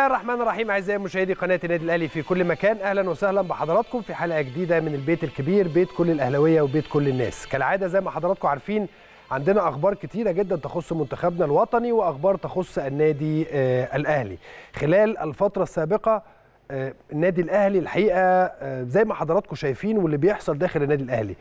الله الرحمن الرحيم اعزائي مشاهدي قناه النادي الاهلي في كل مكان اهلا وسهلا بحضراتكم في حلقه جديده من البيت الكبير بيت كل الاهلاويه وبيت كل الناس كالعاده زي ما حضراتكم عارفين عندنا اخبار كتيره جدا تخص منتخبنا الوطني واخبار تخص النادي آه الاهلي خلال الفتره السابقه آه النادي الاهلي الحقيقه آه زي ما حضراتكم شايفين واللي بيحصل داخل النادي الاهلي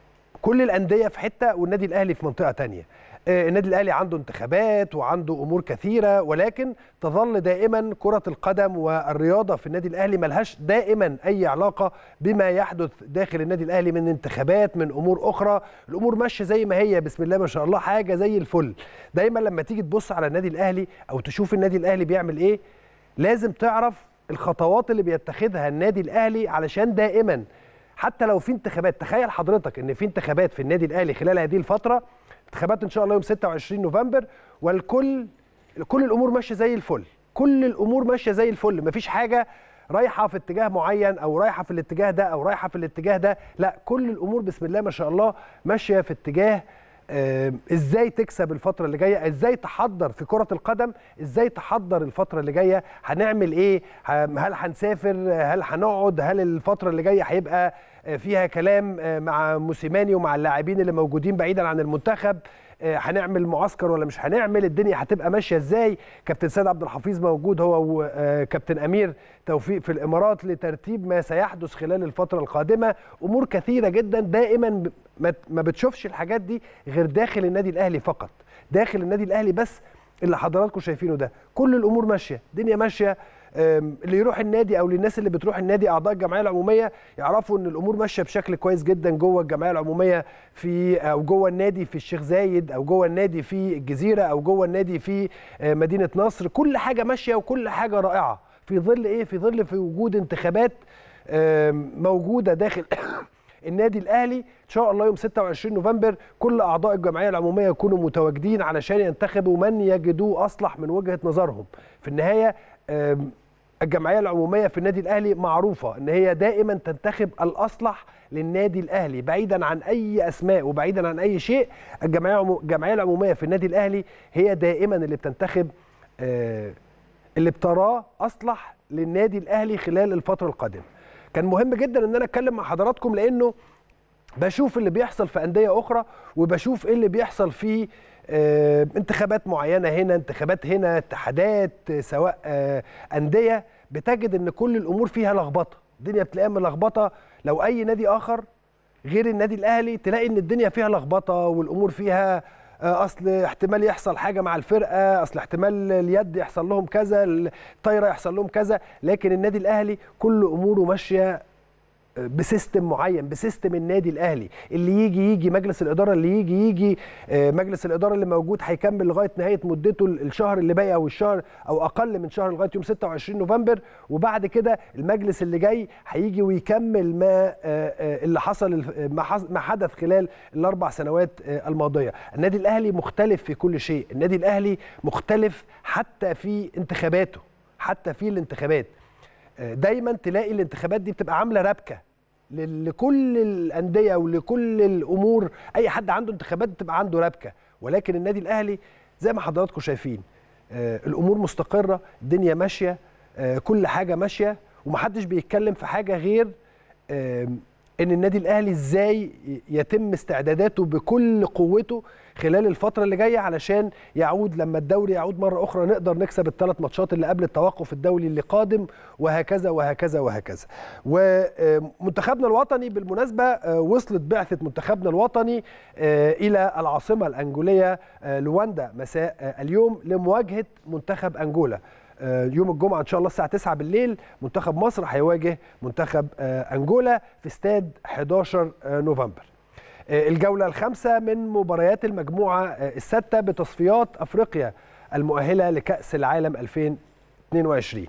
كل الانديه في حته والنادي الاهلي في منطقه تانية النادي الاهلي عنده انتخابات وعنده امور كثيره ولكن تظل دائما كره القدم والرياضه في النادي الاهلي ملهاش دائما اي علاقه بما يحدث داخل النادي الاهلي من انتخابات من امور اخرى الامور ماشيه زي ما هي بسم الله ما شاء الله حاجه زي الفل دايما لما تيجي تبص على النادي الاهلي او تشوف النادي الاهلي بيعمل ايه لازم تعرف الخطوات اللي بيتخذها النادي الاهلي علشان دائما حتى لو في انتخابات تخيل حضرتك ان في انتخابات في النادي الاهلي خلال هذه الفتره انتخابات ان شاء الله يوم 26 نوفمبر والكل كل الامور ماشيه زي الفل كل الامور ماشيه زي الفل مفيش حاجه رايحه في اتجاه معين او رايحه في الاتجاه ده او رايحه في الاتجاه ده لا كل الامور بسم الله ما شاء الله ماشيه في اتجاه آه ازاي تكسب الفتره اللي جايه ازاي تحضر في كره القدم ازاي تحضر الفتره اللي جايه هنعمل ايه هل هنسافر هل هنقعد هل الفتره اللي جايه هيبقى فيها كلام مع موسيماني ومع اللاعبين اللي موجودين بعيدا عن المنتخب هنعمل معسكر ولا مش هنعمل الدنيا هتبقى ماشيه ازاي كابتن سيد عبد الحفيظ موجود هو وكابتن امير توفيق في الامارات لترتيب ما سيحدث خلال الفتره القادمه امور كثيره جدا دائما ما بتشوفش الحاجات دي غير داخل النادي الاهلي فقط داخل النادي الاهلي بس اللي حضراتكم شايفينه ده كل الامور ماشيه الدنيا ماشيه اللي يروح النادي او للناس اللي بتروح النادي اعضاء الجمعيه العموميه يعرفوا ان الامور ماشيه بشكل كويس جدا جوه الجمعيه العموميه في او جوه النادي في الشيخ زايد او جوه النادي في الجزيره او جوه النادي في مدينه نصر كل حاجه ماشيه وكل حاجه رائعه في ظل ايه في ظل في وجود انتخابات موجوده داخل النادي الاهلي ان شاء الله يوم 26 نوفمبر كل اعضاء الجمعيه العموميه يكونوا متواجدين علشان ينتخبوا من يجدوه اصلح من وجهه نظرهم في النهايه الجمعيه العموميه في النادي الاهلي معروفه ان هي دائما تنتخب الاصلح للنادي الاهلي بعيدا عن اي اسماء وبعيدا عن اي شيء الجمعيه الجمعيه العموميه في النادي الاهلي هي دائما اللي بتنتخب اللي بتراه اصلح للنادي الاهلي خلال الفتره القادمه كان مهم جدا ان انا اتكلم مع حضراتكم لانه بشوف اللي بيحصل في انديه اخرى وبشوف ايه اللي بيحصل في آه انتخابات معينه هنا انتخابات هنا اتحادات سواء آه انديه بتجد ان كل الامور فيها لخبطه الدنيا بتلاقيها ملخبطه لو اي نادي اخر غير النادي الاهلي تلاقي ان الدنيا فيها لخبطه والامور فيها آه اصل احتمال يحصل حاجه مع الفرقه اصل احتمال اليد يحصل لهم كذا الطايره يحصل لهم كذا لكن النادي الاهلي كل اموره ماشيه بسيستم معين بسيستم النادي الاهلي اللي يجي يجي مجلس الاداره اللي يجي يجي مجلس الاداره اللي موجود هيكمل لغايه نهايه مدته الشهر اللي باقي او الشهر او اقل من شهر لغايه يوم 26 نوفمبر وبعد كده المجلس اللي جاي هيجي ويكمل ما اللي حصل ما حدث خلال الاربع سنوات الماضيه النادي الاهلي مختلف في كل شيء النادي الاهلي مختلف حتى في انتخاباته حتى في الانتخابات دايما تلاقي الانتخابات دي بتبقى عامله ربكه لكل الانديه ولكل الامور اي حد عنده انتخابات بتبقى عنده ربكه ولكن النادي الاهلي زي ما حضراتكم شايفين آه الامور مستقره الدنيا ماشيه آه كل حاجه ماشيه ومحدش بيتكلم في حاجه غير آه ان النادي الاهلي ازاي يتم استعداداته بكل قوته خلال الفتره اللي جايه علشان يعود لما الدوري يعود مره اخرى نقدر نكسب الثلاث ماتشات اللي قبل التوقف الدولي اللي قادم وهكذا وهكذا وهكذا ومنتخبنا الوطني بالمناسبه وصلت بعثه منتخبنا الوطني الى العاصمه الانجوليه لواندا مساء اليوم لمواجهه منتخب انجولا يوم الجمعه ان شاء الله الساعه 9 بالليل منتخب مصر هيواجه منتخب انجولا في استاد 11 نوفمبر الجوله الخامسه من مباريات المجموعه السادسه بتصفيات افريقيا المؤهله لكاس العالم 2022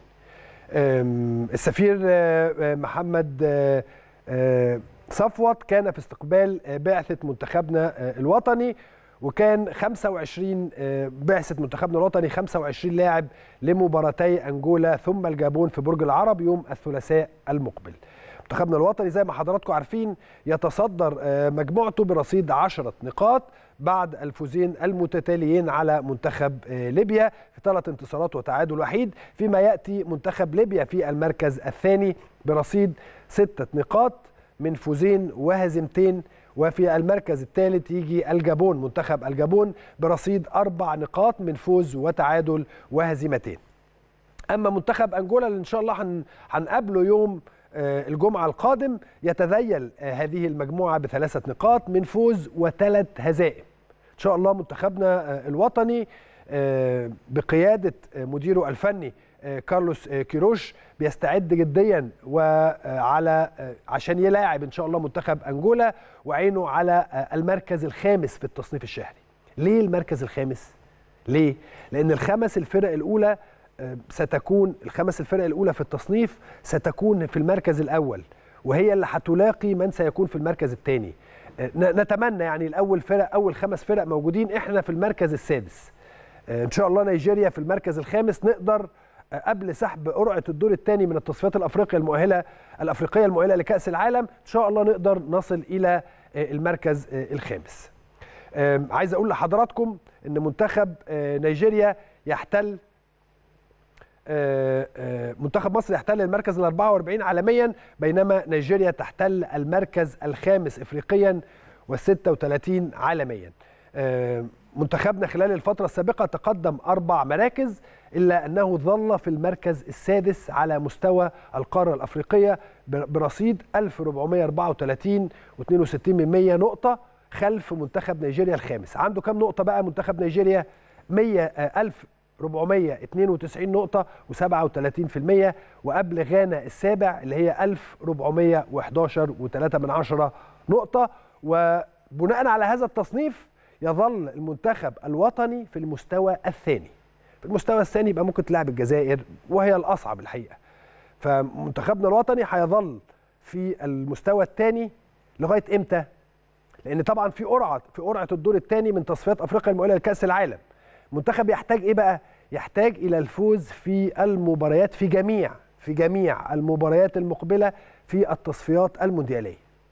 السفير محمد صفوت كان في استقبال بعثه منتخبنا الوطني وكان 25 آه، بعثه منتخبنا الوطني 25 لاعب لمباراتي انجولا ثم الجابون في برج العرب يوم الثلاثاء المقبل. منتخبنا الوطني زي ما حضراتكم عارفين يتصدر آه، مجموعته برصيد 10 نقاط بعد الفوزين المتتاليين على منتخب آه، ليبيا في ثلاث انتصارات وتعادل وحيد فيما ياتي منتخب ليبيا في المركز الثاني برصيد ستة نقاط من فوزين وهزيمتين وفي المركز الثالث يجي الجابون منتخب الجابون برصيد أربع نقاط من فوز وتعادل وهزيمتين أما منتخب أنجولا اللي إن شاء الله هن- هنقابله يوم آه، الجمعة القادم يتذيل آه، هذه المجموعة بثلاثة نقاط من فوز وثلاث هزائم إن شاء الله منتخبنا آه، الوطني آه، بقيادة آه، مديره الفني آه، كارلوس آه، كيروش بيستعد جديا وعلى عشان يلاعب ان شاء الله منتخب انجولا وعينه على آه، المركز الخامس في التصنيف الشهري. ليه المركز الخامس؟ ليه؟ لان الخمس الفرق الاولى آه، ستكون الخمس الفرق الاولى في التصنيف ستكون في المركز الاول وهي اللي هتلاقي من سيكون في المركز الثاني. نتمنى يعني الاول فرق اول خمس فرق موجودين احنا في المركز السادس. آه، ان شاء الله نيجيريا في المركز الخامس نقدر آه، قبل سحب قرعه الدور الثاني من التصفيات الافريقيه المؤهله الافريقيه المؤهله لكاس العالم ان شاء الله نقدر نصل الى آه، المركز آه، الخامس آم، عايز اقول لحضراتكم ان منتخب آه، نيجيريا يحتل آه، آه، منتخب مصر يحتل المركز ال 44 عالميا بينما نيجيريا تحتل المركز الخامس افريقيا وال 36 عالميا. آه، منتخبنا خلال الفترة السابقة تقدم أربع مراكز إلا أنه ظل في المركز السادس على مستوى القارة الأفريقية بر- برصيد 1434 و62 من 100 نقطة خلف منتخب نيجيريا الخامس عنده كم نقطة بقى منتخب نيجيريا 100 آه، 1492 نقطة و37% وقبل غانا السابع اللي هي 1411 و3 من عشرة نقطة وبناء على هذا التصنيف يظل المنتخب الوطني في المستوى الثاني في المستوى الثاني يبقى ممكن تلعب الجزائر وهي الأصعب الحقيقة فمنتخبنا الوطني هيظل في المستوى الثاني لغاية إمتى؟ لأن طبعا في قرعة في قرعة الدور الثاني من تصفيات أفريقيا المؤهلة لكأس العالم المنتخب يحتاج ايه بقى يحتاج الى الفوز في المباريات في جميع في جميع المباريات المقبله في التصفيات الموندياليه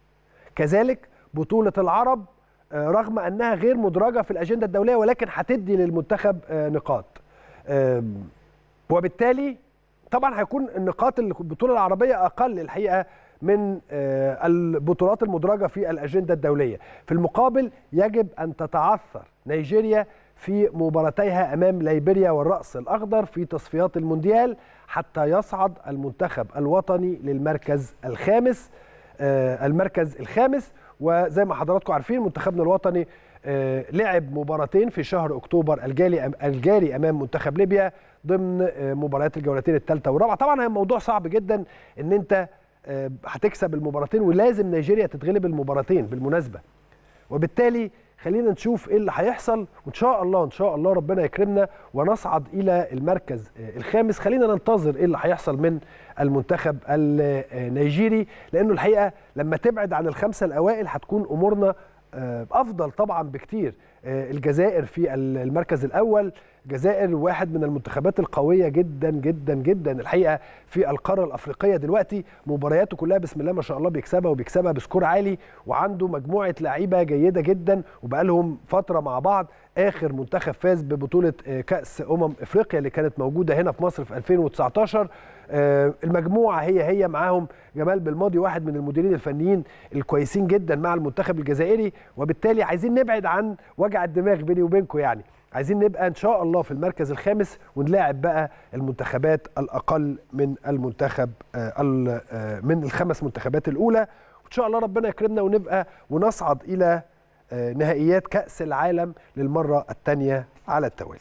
كذلك بطوله العرب آه، رغم انها غير مدرجه في الاجنده الدوليه ولكن هتدي للمنتخب آه، نقاط آم، وبالتالي طبعا هيكون النقاط البطوله العربيه اقل الحقيقه من آه، البطولات المدرجه في الاجنده الدوليه في المقابل يجب ان تتعثر نيجيريا في مباراتيها امام ليبيريا والراس الاخضر في تصفيات المونديال حتى يصعد المنتخب الوطني للمركز الخامس آه، المركز الخامس وزي ما حضراتكم عارفين منتخبنا الوطني آه، لعب مباراتين في شهر اكتوبر الجاري الجاري امام منتخب ليبيا ضمن آه، مباريات الجولتين الثالثه والرابعه طبعا هي موضوع صعب جدا ان انت آه، هتكسب المباراتين ولازم نيجيريا تتغلب المباراتين بالمناسبه وبالتالي خلينا نشوف ايه اللي هيحصل وان شاء الله ان شاء الله ربنا يكرمنا ونصعد الى المركز آه، الخامس خلينا ننتظر ايه اللي هيحصل من المنتخب النيجيري لانه الحقيقه لما تبعد عن الخمسه الاوائل هتكون امورنا آه، افضل طبعا بكتير آه، الجزائر في المركز الاول الجزائر واحد من المنتخبات القويه جدا جدا جدا الحقيقه في القاره الافريقيه دلوقتي مبارياته كلها بسم الله ما شاء الله بيكسبها وبيكسبها بسكور عالي وعنده مجموعه لعيبه جيده جدا وبقالهم فتره مع بعض اخر منتخب فاز ببطوله آه، كاس امم افريقيا اللي كانت موجوده هنا في مصر في 2019 آه، المجموعه هي هي معاهم جمال بالماضي واحد من المديرين الفنيين الكويسين جدا مع المنتخب الجزائري وبالتالي عايزين نبعد عن وجع الدماغ بيني وبينكم يعني عايزين نبقى ان شاء الله في المركز الخامس ونلاعب بقى المنتخبات الاقل من المنتخب آه، ال- آه، من الخمس منتخبات الاولى وان شاء الله ربنا يكرمنا ونبقى ونصعد الى آه، نهائيات كاس العالم للمره الثانيه على التوالي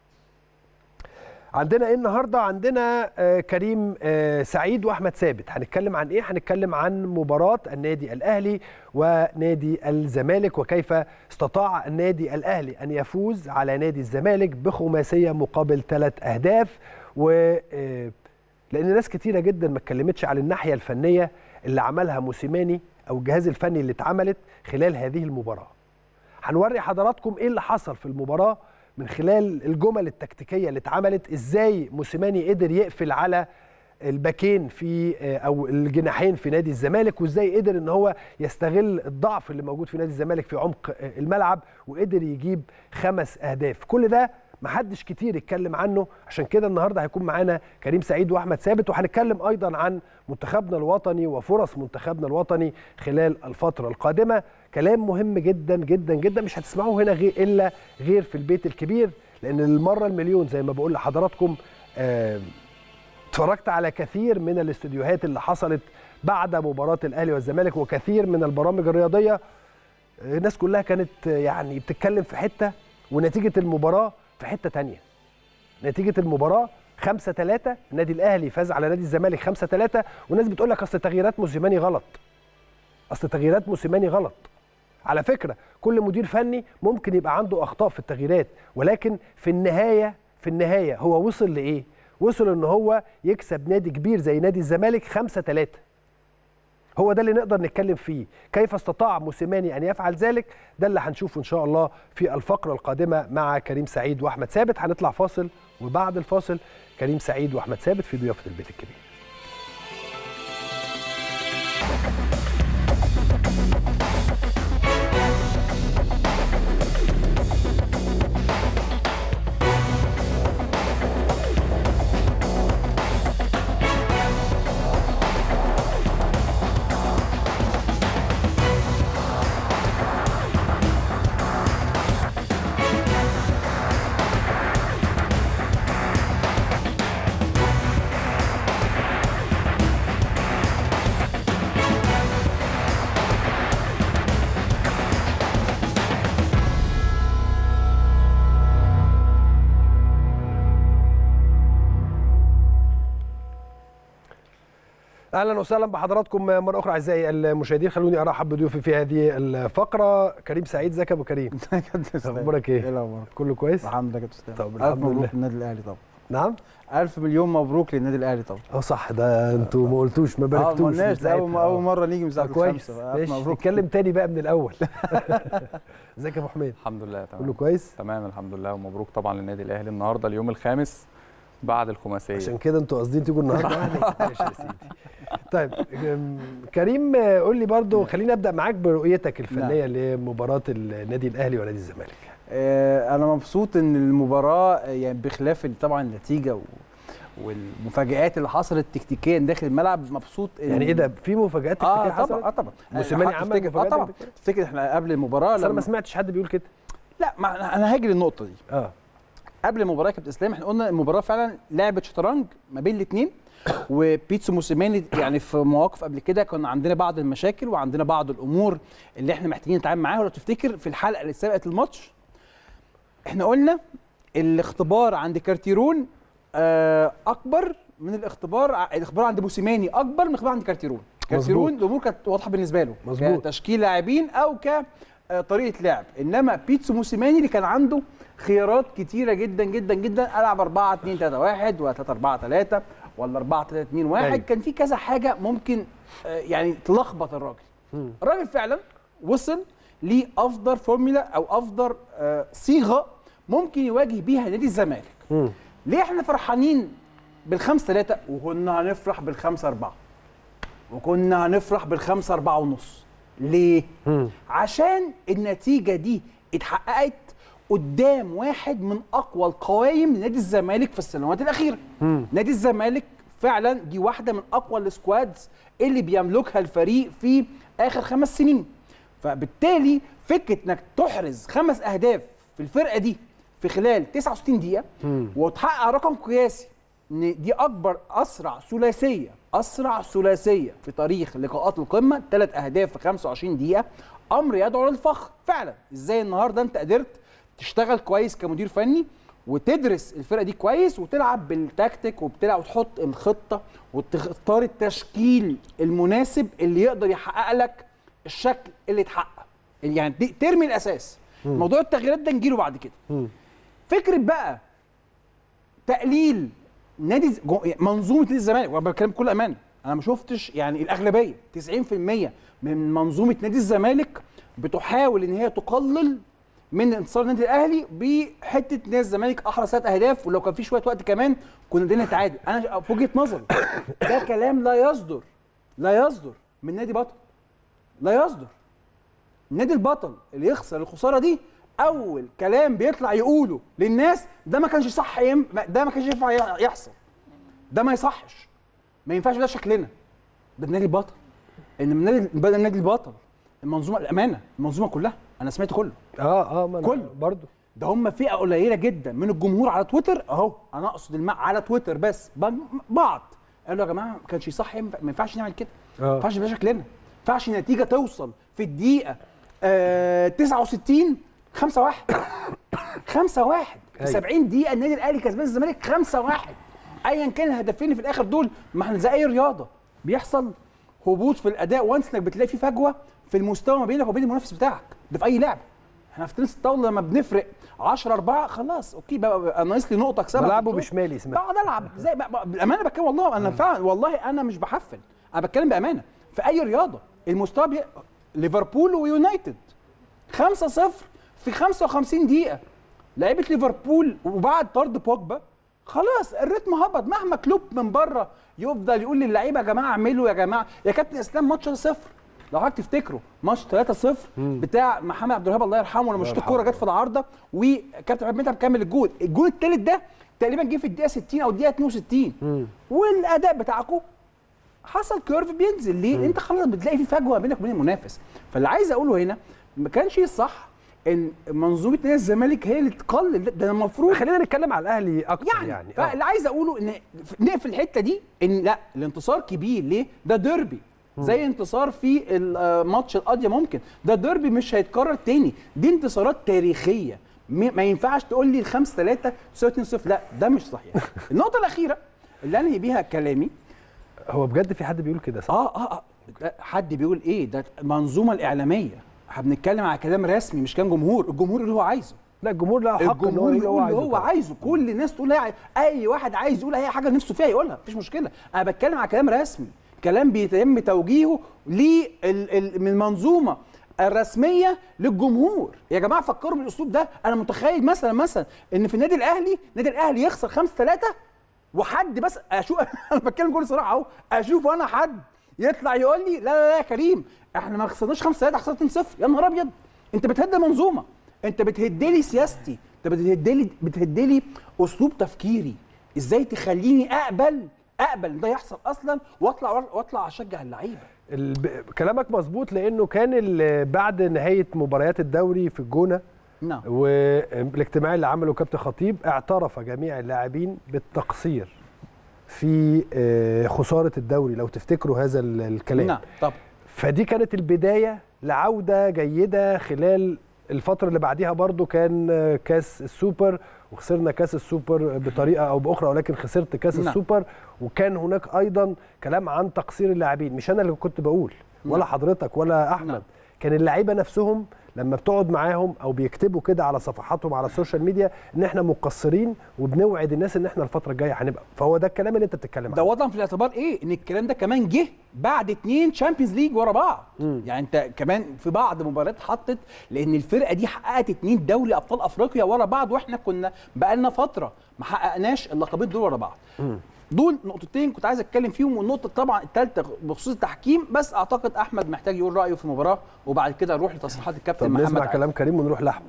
عندنا ايه النهارده عندنا آه، كريم آه، سعيد واحمد ثابت هنتكلم عن ايه هنتكلم عن مباراه النادي الاهلي ونادي الزمالك وكيف استطاع النادي الاهلي ان يفوز على نادي الزمالك بخماسيه مقابل ثلاث اهداف و آه، لان ناس كتيره جدا ما اتكلمتش على الناحيه الفنيه اللي عملها موسيماني او الجهاز الفني اللي اتعملت خلال هذه المباراه هنوري حضراتكم ايه اللي حصل في المباراه من خلال الجمل التكتيكيه اللي اتعملت ازاي موسيماني قدر يقفل على الباكين في او الجناحين في نادي الزمالك وازاي قدر ان هو يستغل الضعف اللي موجود في نادي الزمالك في عمق الملعب وقدر يجيب خمس اهداف كل ده محدش كتير اتكلم عنه عشان كده النهارده هيكون معانا كريم سعيد واحمد ثابت وهنتكلم ايضا عن منتخبنا الوطني وفرص منتخبنا الوطني خلال الفتره القادمه كلام مهم جدا جدا جدا مش هتسمعوه هنا غير الا غير في البيت الكبير لان المره المليون زي ما بقول لحضراتكم آه اتفرجت على كثير من الاستوديوهات اللي حصلت بعد مباراه الاهلي والزمالك وكثير من البرامج الرياضيه الناس كلها كانت يعني بتتكلم في حته ونتيجه المباراه في حته تانية نتيجه المباراه 5 3 النادي الاهلي فاز على نادي الزمالك 5 3 والناس بتقول لك اصل تغييرات موسيماني غلط اصل تغييرات موسيماني غلط على فكره كل مدير فني ممكن يبقى عنده اخطاء في التغييرات ولكن في النهايه في النهايه هو وصل لايه وصل ان هو يكسب نادي كبير زي نادي الزمالك 5 3 هو ده اللي نقدر نتكلم فيه كيف استطاع موسيماني ان يفعل ذلك ده اللي هنشوفه ان شاء الله في الفقره القادمه مع كريم سعيد واحمد ثابت هنطلع فاصل وبعد الفاصل كريم سعيد واحمد ثابت في ضيافه البيت الكبير اهلا وسهلا بحضراتكم مره اخرى اعزائي المشاهدين خلوني ارحب بضيوفي في هذه الفقره كريم سعيد ازيك يا ابو كريم اخبارك ايه ايه الاخبار كله كويس الحمد لله كابتن اسلام طب الف الحمد مبروك لله للنادي الاهلي طبعا نعم الف مليون مبروك للنادي الاهلي طبعا اه صح ده انتوا ما قلتوش ما اه ما باركتوش قلناش ده اول ساعتها. اول مره نيجي من ساعه آه، كويس الخمسه ألف ماشي مبروك نتكلم تاني بقى من الاول ازيك يا ابو حميد الحمد لله كله تمام كويس تمام الحمد لله ومبروك طبعا للنادي الاهلي النهارده اليوم الخامس بعد الخماسيه عشان كده انتوا قاصدين تيجوا النهارده يعني ماشي يا سيدي طيب أم، كريم آه، قول لي برضو خليني ابدا معاك برؤيتك الفنيه لمباراه النادي الاهلي ونادي الزمالك آه انا مبسوط ان المباراه آه، يعني بخلاف ال- طبعا النتيجه و... والمفاجآت اللي حصلت تكتيكيا داخل الملعب مبسوط إن- يعني ايه ده في مفاجات اه تكتيكية طبعا اه حصلت طبعا موسيماني آه، عمل تفتكر- مفاجآت اه طبعا قبل كده؟ تفتكر احنا قبل المباراه بس انا ما لما سمعتش حد بيقول كده لا ما أنا- انا هاجي للنقطه دي اه قبل المباراه يا كابتن اسلام احنا قلنا المباراه فعلا لعبه شطرنج ما بين الاثنين وبيتسو موسيماني يعني في مواقف قبل كده كان عندنا بعض المشاكل وعندنا بعض الامور اللي احنا محتاجين نتعامل معاها ولو تفتكر في الحلقه اللي سبقت الماتش احنا قلنا الاختبار عند كارتيرون آه، اكبر من الاختبار ع- الاختبار عند موسيماني اكبر من الاختبار عند كارتيرون كارتيرون الامور كانت واضحه بالنسبه له مظبوط. كتشكيل لاعبين او كطريقه لعب انما بيتسو موسيماني اللي كان عنده خيارات كتيره جدا جدا جدا العب 4 2 3 1 ولا 3 4 3 ولا 4 3 2 1 أيوة. كان في كذا حاجه ممكن آه، يعني تلخبط الراجل الراجل فعلا وصل لافضل فورمولا او افضل آه، صيغه ممكن يواجه بيها نادي الزمالك مم. ليه احنا فرحانين بالخمس ثلاثة وكنا هنفرح بالخمسة أربعة وكنا هنفرح بالخمسة أربعة ونص ليه؟ مم. عشان النتيجة دي اتحققت قدام واحد من أقوى القوائم لنادي الزمالك في السنوات الأخيرة مم. نادي الزمالك فعلا دي واحدة من أقوى السكوادز اللي بيملكها الفريق في آخر خمس سنين فبالتالي فكرة إنك تحرز خمس أهداف في الفرقة دي في خلال 69 دقيقة مم. وتحقق رقم قياسي ان دي اكبر اسرع ثلاثيه اسرع ثلاثيه في تاريخ لقاءات القمه ثلاث اهداف في 25 دقيقه امر يدعو للفخر فعلا ازاي النهارده انت قدرت تشتغل كويس كمدير فني وتدرس الفرقه دي كويس وتلعب بالتكتيك وبتلعب وتحط الخطه وتختار التشكيل المناسب اللي يقدر يحقق لك الشكل اللي اتحقق يعني دي- ترمي الاساس موضوع التغييرات ده نجيله بعد كده مم. فكره بقى تقليل نادي ز- جو- منظومه نادي الزمالك وانا بتكلم بكل امانه انا ما شفتش يعني الاغلبيه 90% من منظومه نادي الزمالك بتحاول ان هي تقلل من انتصار النادي الاهلي بحته نادي الزمالك احرز ثلاث اهداف ولو كان في شويه وقت كمان كنا قدرنا نتعادل انا في وجهه نظري ده كلام لا يصدر لا يصدر من نادي بطل لا يصدر نادي البطل اللي يخسر الخساره دي اول كلام بيطلع يقوله للناس ده ما كانش صح يم... ده ما كانش ينفع يحصل ده ما يصحش ما ينفعش ده شكلنا ده النادي البطل ان من نادي بدل النادي البطل المنظومه الامانه المنظومه كلها انا سمعت كله اه اه ما أنا كله. برضه ده هم فئه قليله جدا من الجمهور على تويتر اهو انا اقصد الماء على تويتر بس ب- بعض قالوا يا جماعه ما كانش صح ينفع- ما ينفعش نعمل كده ما اه ينفعش ده شكلنا ما ينفعش النتيجه توصل في الدقيقه آه 69 5 1 5 1 في أيوة. 70 دقيقه النادي الاهلي كسبان الزمالك 5 1 ايا كان الهدفين اللي في الاخر دول ما احنا زي اي رياضه بيحصل هبوط في الاداء وانس انك بتلاقي في فجوه في المستوى ما بينك وبين المنافس بتاعك ده في اي لعبه احنا في تنس الطاوله لما بنفرق 10 4 خلاص اوكي بقى, بقى ناقص لي نقطه اكسبها في بلعبه الشوط. بشمالي سمعت بقعد العب زي بقى- بقى- بالامانه بتكلم والله انا فعلا والله انا مش بحفل انا بتكلم بامانه في اي رياضه المستوى بي... ليفربول ويونايتد 5 0 في 55 دقيقه لعيبه ليفربول وبعد طرد بوجبا خلاص الريتم هبط مهما كلوب من بره يفضل يقول للعيبه يا جماعه اعملوا يا جماعه يا كابتن اسلام ماتش 0 لو حضرتك تفتكروا ماتش 3 0 بتاع محمد عبد الوهاب الله يرحمه لما شاط الكوره جت في العارضه وكابتن عبد المنعم كمل الجول الجول الثالث ده تقريبا جه في الدقيقه 60 او الدقيقه 62 والاداء بتاعكم حصل كيرف بينزل ليه؟ انت خلاص بتلاقي في فجوه بينك وبين المنافس فاللي عايز اقوله هنا ما كانش الصح ان منظومه نادي الزمالك هي اللي تقلل ده- ده المفروض خلينا نتكلم على الاهلي اكتر يعني, يعني, يعني آه. فاللي عايز اقوله ان نقفل الحته دي ان لا الانتصار كبير ليه؟ ده ديربي زي انتصار في الماتش القاضيه ممكن ده ديربي مش هيتكرر تاني دي انتصارات تاريخيه م- ما ينفعش تقول لي الخمس 3 تساوي 2 0 لا ده مش صحيح النقطه الاخيره اللي انهي بيها كلامي هو بجد في حد بيقول كده صح؟ اه اه اه ده حد بيقول ايه ده المنظومه الاعلاميه احنا بنتكلم على كلام رسمي مش كلام جمهور الجمهور اللي هو عايزه لا الجمهور له حق ان هو الجمهور يقول يقول اللي هو طبعاً. عايزه كل الناس تقول لا اي واحد عايز يقول اي حاجه نفسه فيها يقولها مفيش مشكله انا بتكلم على كلام رسمي كلام بيتم توجيهه ليه ال- ال- من المنظومه الرسميه للجمهور يا جماعه فكروا بالاسلوب ده انا متخيل مثلا مثلا ان في النادي الاهلي النادي الاهلي يخسر 5 3 وحد بس اشوف انا بتكلم بكل صراحه اهو اشوف انا حد يطلع يقول لي لا لا لا يا كريم احنا ما خسرناش 5 3 خسرنا 2 0 يا نهار ابيض انت بتهد المنظومه انت بتهد لي سياستي انت بتهد لي بتهد لي اسلوب تفكيري ازاي تخليني اقبل اقبل ان ده يحصل اصلا واطلع واطلع اشجع اللعيبه الب... كلامك مظبوط لانه كان ال- بعد نهايه مباريات الدوري في الجونه نعم والاجتماع اللي عمله كابتن خطيب اعترف جميع اللاعبين بالتقصير في آه، خساره الدوري لو تفتكروا هذا ال- الكلام نعم طب فدي كانت البدايه لعوده جيده خلال الفتره اللي بعديها برضو كان آه، كاس السوبر وخسرنا كاس السوبر بطريقه او باخرى ولكن خسرت كاس نعم. السوبر وكان هناك ايضا كلام عن تقصير اللاعبين مش انا اللي كنت بقول ولا نعم. حضرتك ولا احمد نعم. كان اللعيبه نفسهم لما بتقعد معاهم او بيكتبوا كده على صفحاتهم على السوشيال ميديا ان احنا مقصرين وبنوعد الناس ان احنا الفتره الجايه هنبقى فهو ده الكلام اللي انت بتتكلم ده عنه وضعا في الاعتبار ايه ان الكلام ده كمان جه بعد اتنين تشامبيونز ليج ورا بعض يعني انت كمان في بعض مباريات حطت لان الفرقه دي حققت اتنين دوري ابطال افريقيا ورا بعض واحنا كنا بقالنا فتره ما حققناش اللقبين دول ورا بعض دول نقطتين كنت عايز اتكلم فيهم والنقطه طبعا الثالثه بخصوص التحكيم بس اعتقد احمد محتاج يقول رايه في المباراه وبعد كده اروح لتصريحات الكابتن طب محمد نسمع علي. كلام كريم ونروح لاحمد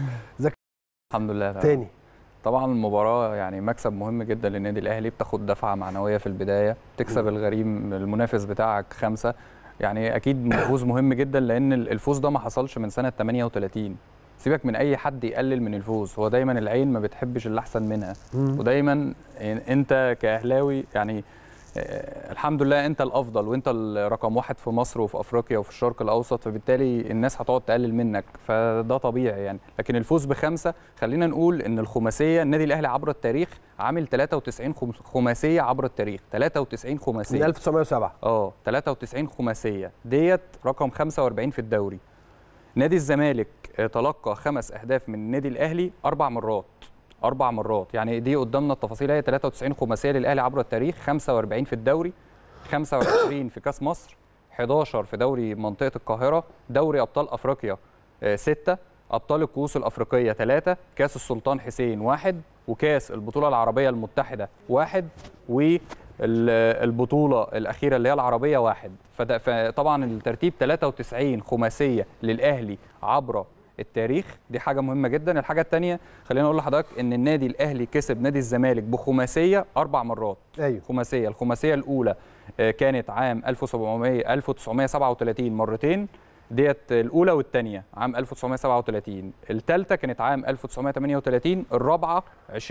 الحمد لله تمام. تاني طبعا المباراة يعني مكسب مهم جدا للنادي الأهلي بتاخد دفعة معنوية في البداية تكسب الغريم المنافس بتاعك خمسة يعني أكيد فوز مهم جدا لأن الفوز ده ما حصلش من سنة 38 سيبك من أي حد يقلل من الفوز هو دايما العين ما بتحبش اللي أحسن منها ودايما أنت كأهلاوي يعني آه، الحمد لله انت الافضل وانت الرقم واحد في مصر وفي افريقيا وفي الشرق الاوسط فبالتالي الناس هتقعد تقلل منك فده طبيعي يعني لكن الفوز بخمسه خلينا نقول ان الخماسيه النادي الاهلي عبر التاريخ عامل 93 خم- خماسيه عبر التاريخ 93 من خماسيه 1907 اه 93 خماسيه ديت رقم 45 في الدوري نادي الزمالك آه، تلقى خمس اهداف من النادي الاهلي اربع مرات اربع مرات يعني دي قدامنا التفاصيل هي 93 خماسيه للاهلي عبر التاريخ 45 في الدوري 25 في كاس مصر 11 في دوري منطقه القاهره دوري ابطال افريقيا 6 ابطال الكؤوس الافريقيه ثلاثه كاس السلطان حسين واحد وكاس البطوله العربيه المتحده واحد والبطوله الاخيره اللي هي العربيه واحد فده- فطبعا الترتيب 93 خماسيه للاهلي عبر التاريخ دي حاجه مهمه جدا الحاجه الثانيه خلينا اقول لحضرتك ان النادي الاهلي كسب نادي الزمالك بخماسيه اربع مرات ايوه خماسيه الخماسيه الاولى آه، كانت عام 1700 1937 مرتين ديت الاولى والثانيه عام 1937 الثالثه كانت عام 1938 الرابعه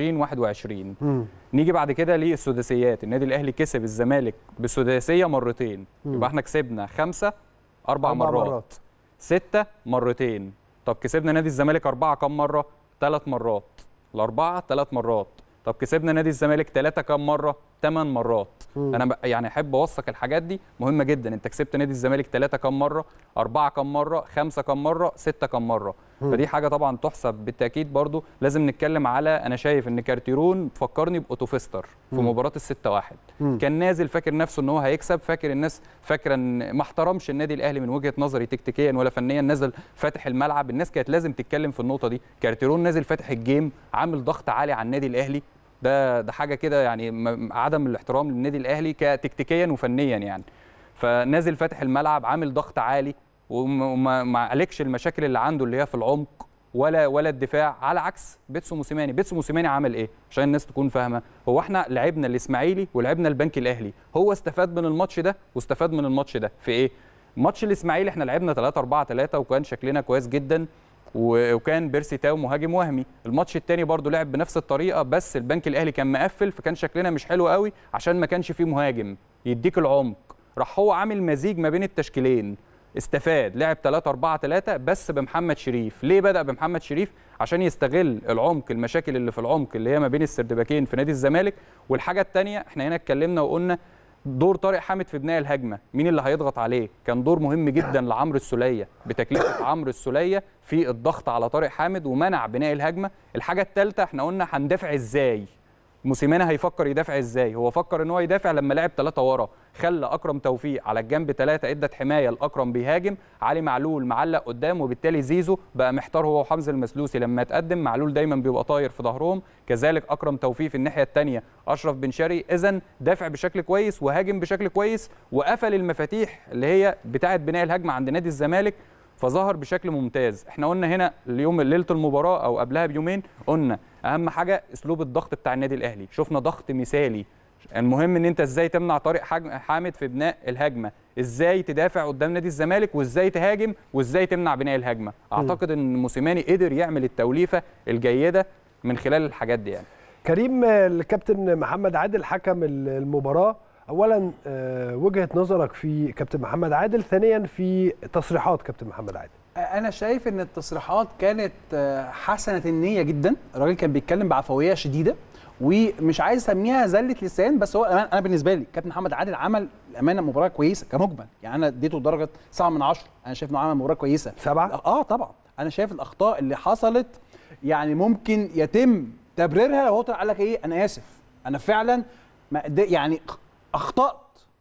2021 مم. نيجي بعد كده للسداسيات النادي الاهلي كسب الزمالك بسداسيه مرتين يبقى احنا كسبنا خمسه اربع, أربع مرات. مرات. ستة مرتين طب كسبنا نادي الزمالك أربعة كم مرة؟ ثلاث مرات الأربعة ثلاث مرات طب كسبنا نادي الزمالك ثلاثة كم مرة؟ ثمان مرات مم. أنا بق- يعني أحب أوثق الحاجات دي مهمة جدا أنت كسبت نادي الزمالك ثلاثة كم مرة؟ أربعة كم مرة؟ خمسة كم مرة؟ ستة كم مرة؟ فدي حاجة طبعا تحسب بالتأكيد برضو لازم نتكلم على أنا شايف إن كارتيرون فكرني بأوتوفيستر في مباراة الستة واحد مم. كان نازل فاكر نفسه ان هو هيكسب فاكر الناس فاكره ان ما احترمش النادي الاهلي من وجهه نظري تكتيكيا ولا فنيا نزل فاتح الملعب الناس كانت لازم تتكلم في النقطه دي كارتيرون نازل فاتح الجيم عامل ضغط عالي على النادي الاهلي ده ده حاجه كده يعني م- عدم الاحترام للنادي الاهلي كتكتيكيا وفنيا يعني فنازل فاتح الملعب عامل ضغط عالي وما وما- ما عليكش المشاكل اللي عنده اللي هي في العمق ولا ولا الدفاع على عكس بيتسو موسيماني بيتسو موسيماني عمل ايه عشان الناس تكون فاهمه هو احنا لعبنا الاسماعيلي ولعبنا البنك الاهلي هو استفاد من الماتش ده واستفاد من الماتش ده في ايه ماتش الاسماعيلي احنا لعبنا 3 4 3 وكان شكلنا كويس جدا و- وكان بيرسي تاو مهاجم وهمي الماتش التاني برضو لعب بنفس الطريقه بس البنك الاهلي كان مقفل فكان شكلنا مش حلو قوي عشان ما كانش فيه مهاجم يديك العمق راح هو عامل مزيج ما بين التشكيلين استفاد لعب 3 4 3 بس بمحمد شريف ليه بدا بمحمد شريف عشان يستغل العمق المشاكل اللي في العمق اللي هي ما بين السردباكين في نادي الزمالك والحاجه الثانيه احنا هنا اتكلمنا وقلنا دور طارق حامد في بناء الهجمه مين اللي هيضغط عليه كان دور مهم جدا لعمرو السوليه بتكلفه عمرو السوليه في الضغط على طارق حامد ومنع بناء الهجمه الحاجه الثالثه احنا قلنا هندافع ازاي موسيماني هيفكر يدافع ازاي هو فكر ان هو يدافع لما لعب ثلاثة ورا خلى اكرم توفيق على الجنب ثلاثة ادت حمايه لاكرم بيهاجم علي معلول معلق قدام وبالتالي زيزو بقى محتار هو وحمزه المسلوسي لما يتقدم معلول دايما بيبقى طاير في ظهرهم كذلك اكرم توفيق في الناحيه الثانيه اشرف بن شرقي اذا دافع بشكل كويس وهاجم بشكل كويس وقفل المفاتيح اللي هي بتاعه بناء الهجمه عند نادي الزمالك فظهر بشكل ممتاز احنا قلنا هنا اليوم ليله المباراه او قبلها بيومين قلنا اهم حاجه اسلوب الضغط بتاع النادي الاهلي شفنا ضغط مثالي المهم ان انت ازاي تمنع طارق حاج- حامد في بناء الهجمه ازاي تدافع قدام نادي الزمالك وازاي تهاجم وازاي تمنع بناء الهجمه اعتقد ان موسيماني قدر يعمل التوليفه الجيده من خلال الحاجات دي يعني كريم آه، الكابتن محمد عادل حكم ال- المباراه اولا آه، وجهه نظرك في كابتن محمد عادل ثانيا في تصريحات كابتن محمد عادل انا شايف ان التصريحات كانت آه، حسنه النيه جدا الراجل كان بيتكلم بعفويه شديده ومش عايز اسميها زله لسان بس هو انا أنا بالنسبه لي كابتن محمد عادل عمل الامانه مباراه كويسه كمجمل يعني انا اديته درجه 7 من 10 انا شايف انه عمل مباراه كويسه سبعة؟ اه طبعا انا شايف الاخطاء اللي حصلت يعني ممكن يتم تبريرها لو هو طلع قال لك ايه انا اسف انا فعلا ما قد- يعني اخطات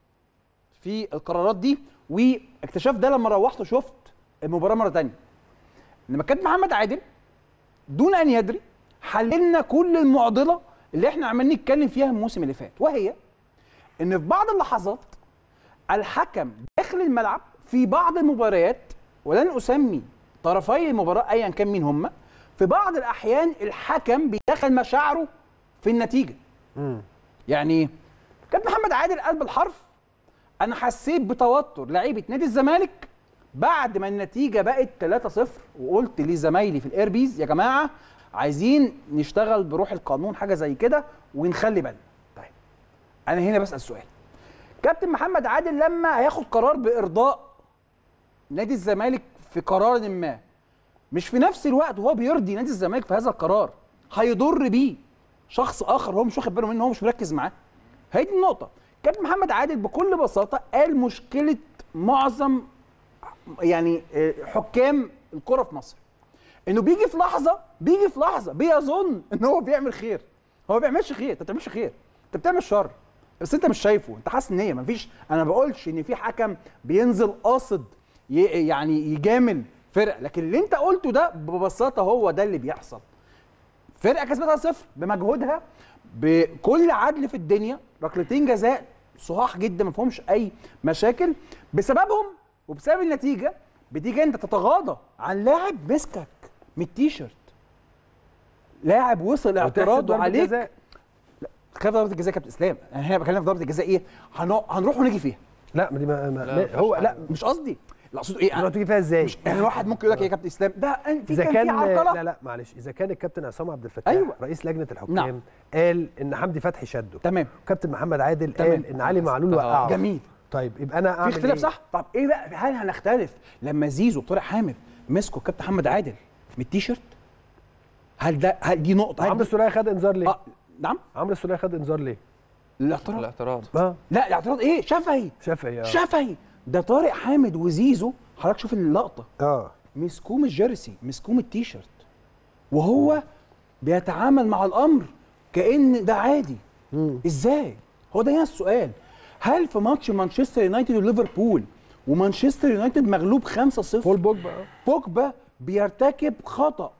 في القرارات دي واكتشفت ده لما روحت وشفت المباراه مره ثانيه لما كان محمد عادل دون ان يدري حللنا كل المعضله اللي احنا عمالين نتكلم فيها الموسم اللي فات وهي ان في بعض اللحظات الحكم داخل الملعب في بعض المباريات ولن اسمي طرفي المباراه ايا كان مين هم في بعض الاحيان الحكم بيدخل مشاعره في النتيجه يعني كابتن محمد عادل قال بالحرف انا حسيت بتوتر لعيبه نادي الزمالك بعد ما النتيجه بقت 3-0 وقلت لزمايلي في الايربيز يا جماعه عايزين نشتغل بروح القانون حاجه زي كده ونخلي بالنا طيب انا هنا بسال سؤال كابتن محمد عادل لما هياخد قرار بارضاء نادي الزمالك في قرار ما مش في نفس الوقت وهو بيرضي نادي الزمالك في هذا القرار هيضر بيه شخص اخر هو مش واخد باله منه هو مش مركز معاه هي دي النقطه كابتن محمد عادل بكل بساطه قال مشكله معظم يعني آه، حكام الكره في مصر انه بيجي في لحظه بيجي في لحظه بيظن ان هو بيعمل خير هو ما بيعملش خير انت ما بتعملش خير انت بتعمل شر بس انت مش شايفه انت حاسس ان هي مفيش انا ما بقولش ان في حكم بينزل قاصد ي- يعني يجامل فرق لكن اللي انت قلته ده ببساطه هو ده اللي بيحصل فرقه كسبتها صفر بمجهودها بكل عدل في الدنيا ركلتين جزاء صحاح جدا ما فيهمش اي مشاكل بسببهم وبسبب النتيجه بتيجي انت تتغاضى عن لاعب مسكك من التيشيرت لاعب وصل وتحسب اعتراضه ضربة عليك جزاء. خاف ضربه الجزاء يا كابتن اسلام انا هنا بكلمك في ضربه الجزاء ايه هنو- هنروح ونيجي فيها لا ما دي ما ما لا، ما مفيش هو حاجة. لا مش قصدي لا اقصد ايه تروح تيجي فيها ازاي مش يعني واحد ممكن يقول لك إيه يا كابتن اسلام ده أن- في اذا كان كان في عرقله لا لا معلش اذا كان الكابتن عصام عبد الفتاح أيوة. رئيس لجنه الحكام نعم. قال ان حمدي فتحي شده تمام كابتن محمد عادل تمام. قال ان علي معلول آه. وقعه جميل طيب يبقى انا في اعمل اختلاف إيه؟ صح طب ايه بقى هل هنختلف لما زيزو وطارق حامد مسكوا الكابتن محمد عادل من التيشيرت هل ده هل دي نقطه هل عمرو دي- السوليه خد انذار ليه؟ اه نعم عمرو السوليه خد انذار ليه؟ الاعتراض الاعتراض اه لا الاعتراض ايه شفهي شافعي اه شفهي ده طارق حامد وزيزو حضرتك شوف اللقطه اه مسكوه من الجيرسي مسكوه من التيشيرت وهو بيتعامل مع الامر كان ده عادي ازاي هو ده هنا السؤال هل في ماتش مانشستر يونايتد وليفربول ومانشستر يونايتد مغلوب 5-0 بول بوجبا آه. بوجبا بيرتكب خطا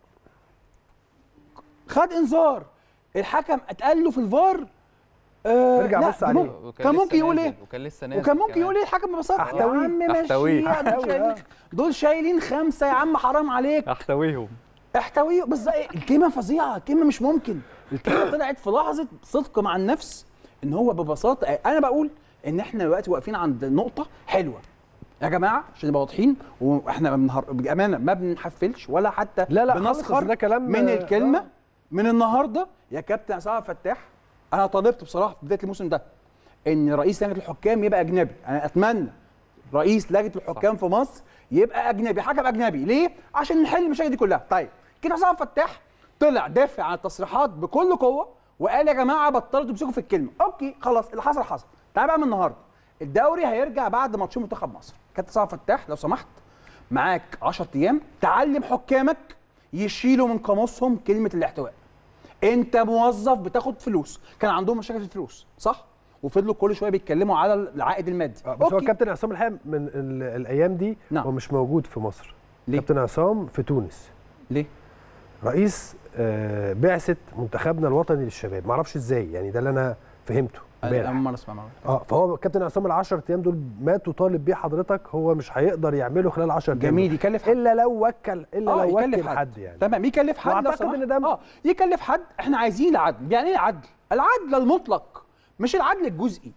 خد انذار الحكم اتقال له في الفار آه ارجع لا، بص دي عليه. ممكن- وكان كان لسه ممكن يقول نازل، ايه وكان لسه نازل وكان ممكن كمان. يقول ايه الحكم ببساطه أحتويه. يا عم أحتويه. ماشيها دول أحتويه، شايلين آه. دول شايلين خمسه يا عم حرام عليك احتويهم احتويه بس ده إيه؟ الكلمه فظيعه الكلمه مش ممكن الكلمه طلعت في لحظه صدق مع النفس ان هو ببساطه انا بقول ان احنا دلوقتي واقفين عند نقطه حلوه يا جماعه عشان نبقى واضحين واحنا ما بنهر... بامانه ما بنحفلش ولا حتى لا لا خالص، بنسخر ده كلام- من آه. الكلمه من النهارده يا كابتن عصام فتاح انا طالبت بصراحه في بدايه الموسم ده ان رئيس لجنه الحكام يبقى اجنبي انا اتمنى رئيس لجنه الحكام في مصر يبقى اجنبي حكم اجنبي ليه عشان نحل المشاكل دي كلها طيب كده عصام فتاح طلع دافع عن التصريحات بكل قوه وقال يا جماعه بطلوا تمسكوا في الكلمه اوكي خلاص اللي حصل حصل تعال بقى من النهارده الدوري هيرجع بعد ماتشين منتخب مصر كابتن عصام فتاح لو سمحت معاك 10 ايام تعلم حكامك يشيلوا من قاموسهم كلمه الاحتواء انت موظف بتاخد فلوس كان عندهم مشاكل في الفلوس صح وفضلوا كل شويه بيتكلموا على العائد المادي آه، بس هو أوكي. الكابتن عصام الحقيقه من ال- الايام دي نعم. هو مش موجود في مصر ليه؟ كابتن عصام في تونس ليه رئيس آه، بعثه منتخبنا الوطني للشباب معرفش ازاي يعني ده اللي انا فهمته انا امبارح اول مره اسمع معلومة. اه فهو كابتن عصام ال 10 ايام دول ما تطالب بيه حضرتك هو مش هيقدر يعمله خلال 10 ايام جميل دول. يكلف حد الا لو وكل الا اه لو يكلف وكل حد. حد يعني تمام يكلف حد لو واعتقد سمحت. ان ده اه يكلف حد احنا عايزين العدل يعني ايه العدل العدل المطلق مش العدل الجزئي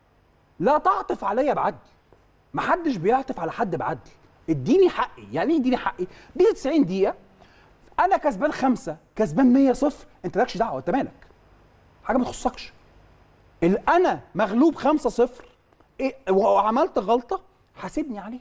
لا تعطف عليا بعدل محدش بيعطف على حد بعدل اديني حقي يعني ايه اديني حقي دي 90 دقيقه انا كسبان خمسة كسبان 100 صفر انت مالكش دعوه انت مالك حاجه ما تخصكش ال- انا مغلوب 5 صفر إيه وعملت غلطه حاسبني عليها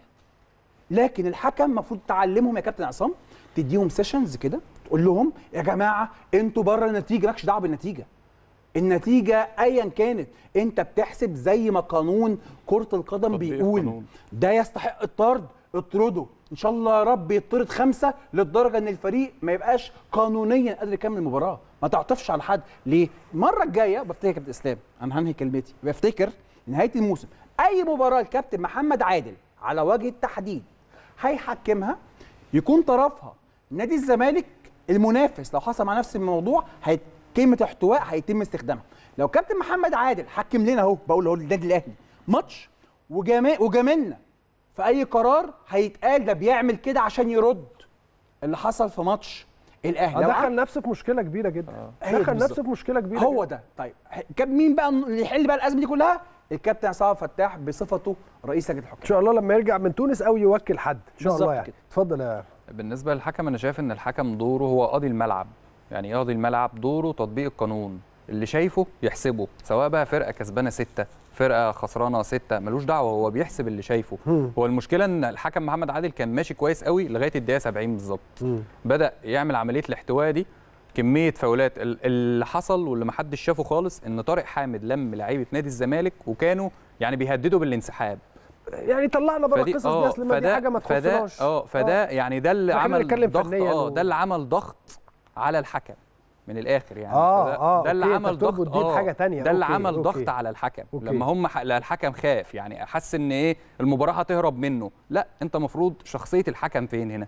لكن الحكم المفروض تعلمهم يا كابتن عصام تديهم سيشنز كده تقول لهم يا جماعه انتوا بره النتيجه مالكش دعوه بالنتيجه النتيجه ايا كانت انت بتحسب زي ما قانون كره القدم تطبيق بيقول القانون. ده يستحق الطرد اطرده ان شاء الله يا رب يطرد خمسه للدرجه ان الفريق ما يبقاش قانونيا قادر يكمل المباراه ما تعطفش على حد ليه المره الجايه بفتكر يا كابتن اسلام انا هنهي كلمتي بفتكر نهايه الموسم اي مباراه الكابتن محمد عادل على وجه التحديد هيحكمها يكون طرفها نادي الزمالك المنافس لو حصل مع نفس الموضوع هي كلمه احتواء هيتم استخدامها لو كابتن محمد عادل حكم لنا اهو بقول اهو للنادي الاهلي ماتش وجامل وجاملنا في اي قرار هيتقال ده بيعمل كده عشان يرد اللي حصل في ماتش الاهلي لو دخل عم- نفسه في مشكله كبيره جدا هي دخل بالظبط. نفسه في مشكله كبيره هو جداً. ده طيب كان مين بقى اللي يحل بقى الازمه دي كلها الكابتن عصام فتاح بصفته رئيس لجنه الحكام ان شاء الله لما يرجع من تونس او يوكل حد ان شاء الله بالظبط يعني كده. اتفضل يا بالنسبه للحكم انا شايف ان الحكم دوره هو قاضي الملعب يعني ايه قاضي الملعب دوره تطبيق القانون اللي شايفه يحسبه سواء بقى فرقه كسبانه ستة فرقه خسرانه ستة ملوش دعوه هو بيحسب اللي شايفه مم. هو المشكله ان الحكم محمد عادل كان ماشي كويس قوي لغايه الدقيقه 70 بالظبط مم. بدا يعمل عمليه الاحتواء دي كميه فاولات ال- اللي حصل واللي محدش شافه خالص ان طارق حامد لم لعيبه نادي الزمالك وكانوا يعني بيهددوا بالانسحاب يعني طلعنا بره القصص دي اصل ما دي حاجه ما فده تخصناش اه فده يعني ده اللي إحنا عمل بنتكلم ضغط فنياً اه و- ده اللي عمل ضغط على الحكم من الاخر يعني آه، فده- آه، ده اللي أوكي، أنت عمل بتربط ضغط دي بحاجة تانية، ده اللي أوكي، عمل أوكي. ضغط على الحكم أوكي. لما هم ح... لا، الحكم خاف يعني حس ان ايه المباراه هتهرب منه لا انت مفروض شخصيه الحكم فين هنا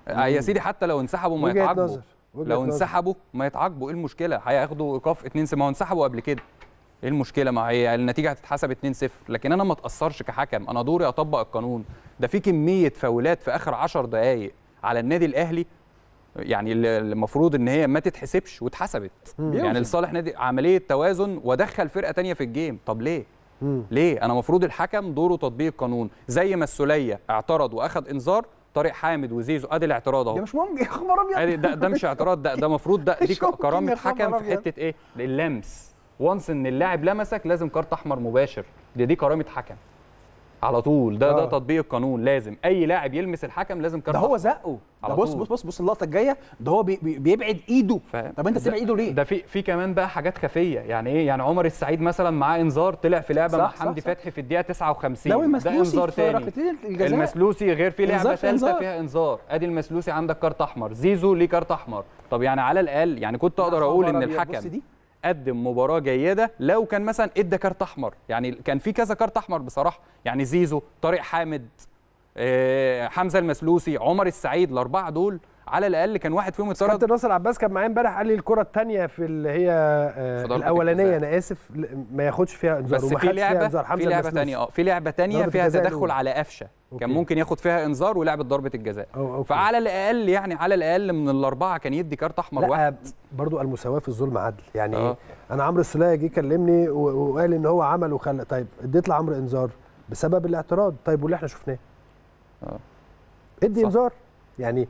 آه يا سيدي حتى لو انسحبوا ما وجهة يتعاقبوا نظر، وجهة لو نظر. انسحبوا ما يتعاقبوا ايه المشكله هياخدوا ايقاف 2 ما هو انسحبوا قبل كده ايه المشكله ما هي النتيجه هتتحسب 2-0 لكن انا ما اتاثرش كحكم انا دوري اطبق القانون ده في كميه فاولات في اخر 10 دقائق على النادي الاهلي يعني اللي المفروض ان هي ما تتحسبش واتحسبت يعني لصالح نادي عمليه توازن ودخل فرقه تانية في الجيم طب ليه مم. ليه انا المفروض الحكم دوره تطبيق القانون زي ما السوليه اعترض واخد انذار طارق حامد وزيزو ادي الاعتراض اهو ده مش ممكن يا خبر ابيض ادي ده, ده مش اعتراض ده ده المفروض ده دي مش ممكن كرامه يا خبر حكم في أبيض. حته ايه اللمس وانس ان اللاعب لمسك لازم كارت احمر مباشر دي دي كرامه حكم على طول ده آه. ده تطبيق القانون لازم اي لاعب يلمس الحكم لازم كارت ده هو أحمر. زقه ده على بص طول. بص بص بص اللقطه الجايه ده هو بي بي بيبعد ايده فاهم طب انت بتبعد ايده ليه؟ ده في في كمان بقى حاجات خفيه يعني ايه يعني عمر السعيد مثلا معاه انذار طلع في لعبه صح، مع صح، حمدي صح. فتحي في الدقيقه 59 لو ده المسلوسي انذار في تاني ركلتين الجزاء المسلوسي غير في لعبه إنذار في ثالثه إنذار. فيها انذار ادي المسلوسي عندك كارت احمر زيزو ليه كارت احمر طب يعني على الاقل يعني كنت اقدر يا اقول خبر ان أبيض، بص الحكم دي. قدم مباراه جيده لو كان مثلا ادى كارت احمر يعني كان في كذا كارت احمر بصراحه يعني زيزو طارق حامد آه، حمزه المسلوسي عمر السعيد الاربعه دول على الاقل كان واحد فيهم اتطرد كابتن ناصر عباس كان معايا امبارح قال لي الكره الثانيه في اللي هي آه، في ضربة الاولانيه الجزاء. انا اسف ل- ما ياخدش فيها انذار بس وما في خدش فيها لعبه انذار حمزه في لعبه المسلوسي. ثانيه اه في لعبه ثانيه ضربة فيها الجزاء تدخل الأولى. على قفشه أوكي. كان ممكن ياخد فيها انذار ولعبه ضربه الجزاء أو- أوكي. فعلى الاقل يعني على الاقل من الاربعه كان يدي كارت احمر واحد لا برضو المساواه في الظلم عدل يعني آه. ايه انا عمرو السوليه جه كلمني و- وقال ان هو عمل وخلى طيب اديت لعمرو انذار بسبب الاعتراض طيب واللي احنا شفناه آه. ادي صح. انذار يعني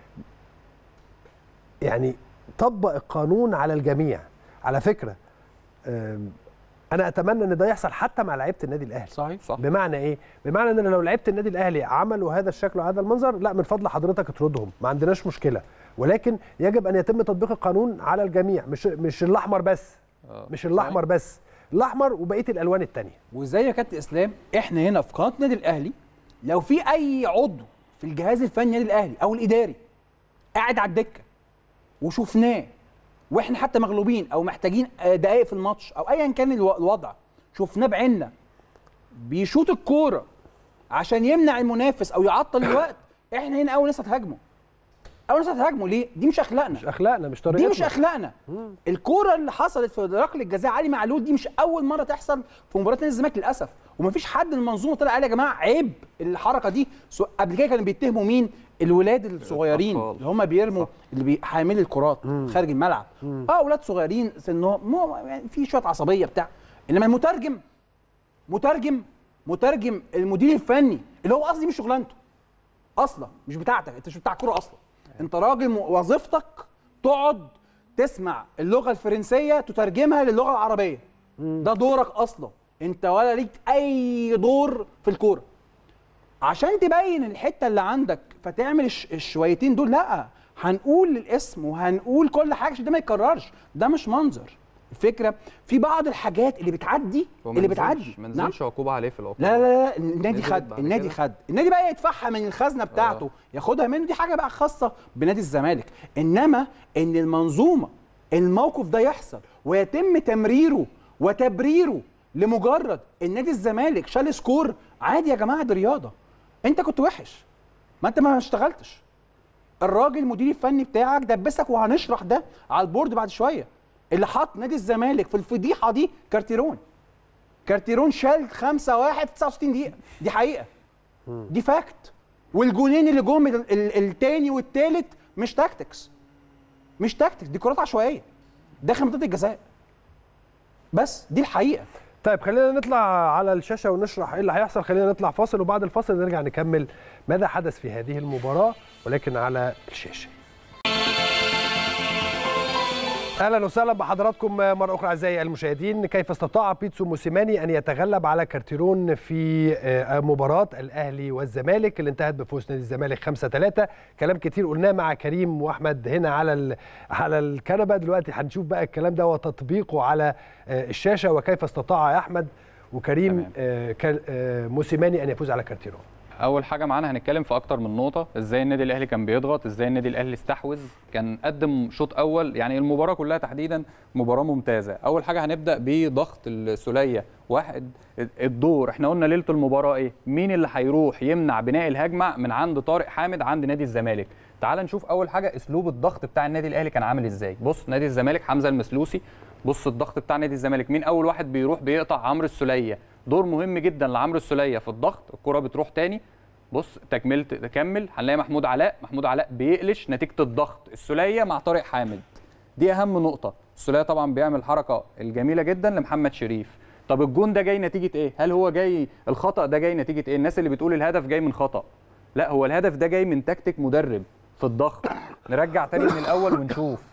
يعني طبق القانون على الجميع على فكره آم، انا اتمنى ان ده يحصل حتى مع لعيبه النادي الاهلي صحيح صح بمعنى ايه؟ بمعنى ان أنا لو لعبت النادي الاهلي عملوا هذا الشكل وهذا المنظر لا من فضل حضرتك اطردهم ما عندناش مشكله ولكن يجب ان يتم تطبيق القانون على الجميع مش مش الاحمر بس آه. مش الاحمر بس الاحمر وبقيه الالوان الثانيه وزي يا كابتن اسلام احنا هنا في قناه النادي الاهلي لو في اي عضو في الجهاز الفني النادي الاهلي او الاداري قاعد على الدكه وشفناه واحنا حتى مغلوبين او محتاجين آه، دقائق في الماتش او ايا كان الو- الوضع شفناه بعيننا بيشوط الكوره عشان يمنع المنافس او يعطل الوقت احنا هنا اول ناس هتهاجمه اول ناس هتهاجمه ليه دي مش اخلاقنا مش اخلاقنا مش طريقتنا دي مش اخلاقنا الكوره اللي حصلت في ركله الجزاء علي معلول دي مش اول مره تحصل في مباراه نادي الزمالك للاسف ومفيش حد من المنظومه طلع قال يا جماعه عيب الحركه دي سو- قبل كده كانوا بيتهموا مين الولاد الصغيرين الأطفال. اللي هم بيرموا اللي بي- حاملي الكرات خارج الملعب اه اولاد صغيرين سنهم مو يعني في شويه عصبيه بتاع انما المترجم مترجم مترجم المدير الفني اللي هو اصلي مش شغلانته اصلا مش بتاعتك انت مش بتاع كوره اصلا انت راجل م- وظيفتك تقعد تسمع اللغه الفرنسيه تترجمها للغه العربيه ده دورك اصلا انت ولا ليك اي دور في الكوره عشان تبين الحته اللي عندك فتعمل الش- الشويتين دول لا هنقول الاسم وهنقول كل حاجه عشان ده ما يتكررش ده مش منظر الفكره في بعض الحاجات اللي بتعدي هو ما اللي نزلش- بتعدي ما نعم نزلش عقوبه عليه في العقوبه لا لا لا النادي نزلت خد بعد النادي كده؟ خد النادي بقى يدفعها من الخزنه بتاعته ياخدها منه دي حاجه بقى خاصه بنادي الزمالك انما ان المنظومه الموقف ده يحصل ويتم تمريره وتبريره لمجرد ان نادي الزمالك شال سكور عادي يا جماعه دي رياضه انت كنت وحش ما انت ما اشتغلتش الراجل المدير الفني بتاعك دبسك وهنشرح ده على البورد بعد شويه اللي حط نادي الزمالك في الفضيحه دي كارتيرون كارتيرون شال 5 1 في 69 دقيقه دي حقيقه دي فاكت والجونين اللي جم ال- ال- التاني والتالت مش تاكتكس مش تاكتكس دي كرات عشوائيه داخل منطقه الجزاء بس دي الحقيقه طيب خلينا نطلع على الشاشه ونشرح ايه اللي هيحصل خلينا نطلع فاصل وبعد الفاصل نرجع نكمل ماذا حدث في هذه المباراه ولكن على الشاشه اهلا وسهلا بحضراتكم مره اخرى اعزائي المشاهدين كيف استطاع بيتسو موسيماني ان يتغلب على كارتيرون في آه، مباراه الاهلي والزمالك اللي انتهت بفوز نادي الزمالك 5 3 كلام كتير قلناه مع كريم واحمد هنا على ال- على الكنبه دلوقتي هنشوف بقى الكلام ده وتطبيقه على آه، الشاشه وكيف استطاع يا احمد وكريم تمام. آه، كان- آه، موسيماني ان يفوز على كارتيرون اول حاجه معانا هنتكلم في اكتر من نقطه ازاي النادي الاهلي كان بيضغط ازاي النادي الاهلي استحوذ كان قدم شوط اول يعني المباراه كلها تحديدا مباراه ممتازه اول حاجه هنبدا بضغط السوليه واحد الدور احنا قلنا ليله المباراه ايه مين اللي هيروح يمنع بناء الهجمه من عند طارق حامد عند نادي الزمالك تعال نشوف اول حاجه اسلوب الضغط بتاع النادي الاهلي كان عامل ازاي بص نادي الزمالك حمزه المسلوسي بص الضغط بتاع نادي الزمالك مين اول واحد بيروح بيقطع عمرو السوليه دور مهم جدا لعمرو السوليه في الضغط الكره بتروح تاني بص تكملت تكمل هنلاقي محمود علاء محمود علاء بيقلش نتيجه الضغط السوليه مع طارق حامد دي اهم نقطه السوليه طبعا بيعمل الحركه الجميله جدا لمحمد شريف طب الجون ده جاي نتيجه ايه هل هو جاي الخطا ده جاي نتيجه ايه الناس اللي بتقول الهدف جاي من خطا لا هو الهدف ده جاي من تكتيك مدرب في الضغط نرجع تاني من الاول ونشوف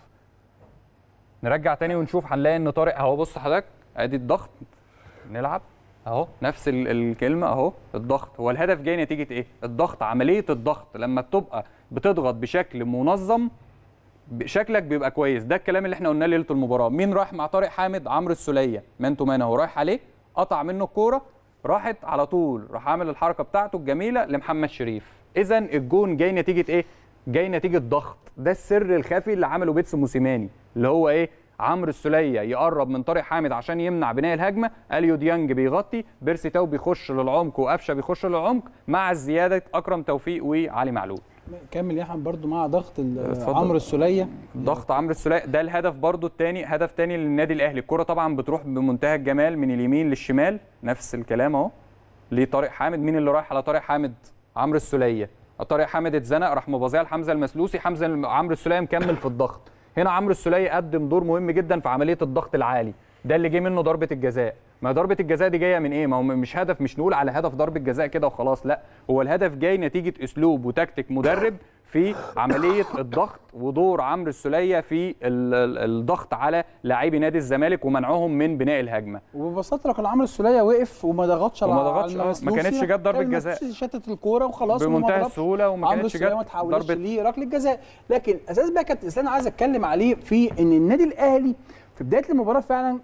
نرجع تاني ونشوف هنلاقي ان طارق اهو بص حضرتك ادي الضغط نلعب اهو نفس ال- الكلمه اهو الضغط هو الهدف جاي نتيجه ايه الضغط عمليه الضغط لما بتبقى بتضغط بشكل منظم ب- شكلك بيبقى كويس ده الكلام اللي احنا قلناه ليله المباراه مين راح مع طارق حامد عمرو السوليه مان تو مان اهو رايح عليه قطع منه الكوره راحت على طول راح عامل الحركه بتاعته الجميله لمحمد شريف اذا الجون جاي نتيجه ايه جاي نتيجه ضغط ده السر الخفي اللي عمله بيتس موسيماني اللي هو ايه عمرو السوليه يقرب من طارق حامد عشان يمنع بناء الهجمه اليو ديانج بيغطي بيرسي تاو بيخش للعمق وقفشه بيخش للعمق مع زياده اكرم توفيق وعلي معلول كمل يا احمد برضو مع ضغط ال- اتفضل. عمرو السوليه ضغط عمرو السوليه ده الهدف برضو الثاني هدف ثاني للنادي الاهلي الكره طبعا بتروح بمنتهى الجمال من اليمين للشمال نفس الكلام اهو لطارق حامد مين اللي رايح على طارق حامد عمرو السوليه طارق حامد اتزنق راح مبازيها لحمزه المسلوسي حمزه عمرو السوليه مكمل في الضغط هنا عمرو السوليه قدم دور مهم جدا في عمليه الضغط العالي ده اللي جه منه ضربه الجزاء ما ضربه الجزاء دي جايه من ايه ما هو مش هدف مش نقول على هدف ضربه جزاء كده وخلاص لا هو الهدف جاي نتيجه اسلوب وتكتيك مدرب في عمليه الضغط ودور عمرو السوليه في ال- ال- الضغط على لاعبي نادي الزمالك ومنعهم من بناء الهجمه وببساطه لو كان عمرو السوليه وقف وما ضغطش على وما ضغطش، على آه، ما المسلوسي، كانتش جت ضربة كان جزاء. المسلوسي شتت الكوره وخلاص وما بمنتهى ضربش. السهوله وما عمرو كانتش السوليه ما جت تحولش ضربه ليه ركله جزاء لكن اساس بقى كابتن اسلام عايز اتكلم عليه في ان النادي الاهلي في بدايه المباراه فعلا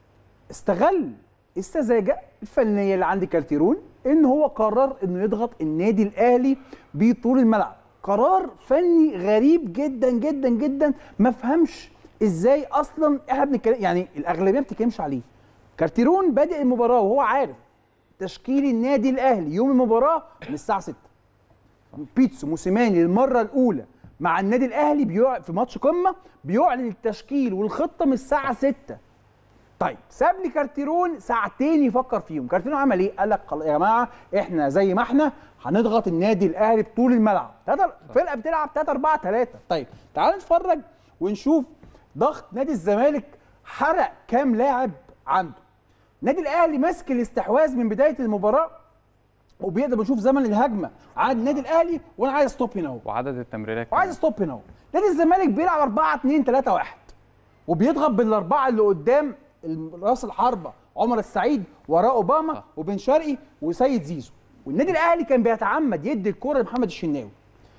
استغل السذاجه الفنيه اللي عند كالتيرون ان هو قرر انه يضغط النادي الاهلي بطول الملعب قرار فني غريب جدا جدا جدا ما فهمش ازاي اصلا احنا بنتكلم يعني الاغلبيه ما بتتكلمش عليه كارتيرون بادئ المباراه وهو عارف تشكيل النادي الاهلي يوم المباراه من الساعه 6 بيتسو موسيماني للمره الاولى مع النادي الاهلي بيوع في ماتش قمه بيعلن التشكيل والخطه من الساعه 6 طيب ساب لي كارتيرون ساعتين يفكر فيهم كارتيرون عمل ايه قال لك خلاص يا جماعه احنا زي ما احنا هنضغط النادي الاهلي بطول الملعب تلاتة فرقه بتلعب 3 4 3 طيب تعال نتفرج ونشوف ضغط نادي الزمالك حرق كام لاعب عنده النادي الاهلي ماسك الاستحواذ من بدايه المباراه وبيقدر بنشوف زمن الهجمه عند النادي الاهلي وانا عايز ستوب هنا اهو وعدد التمريرات وعايز ستوب هنا اهو نادي الزمالك بيلعب 4 2 3 1 وبيضغط بالاربعه اللي قدام راس الحربه عمر السعيد وراه اوباما صح. وبن شرقي وسيد زيزو والنادي الاهلي كان بيتعمد يدي الكره لمحمد الشناوي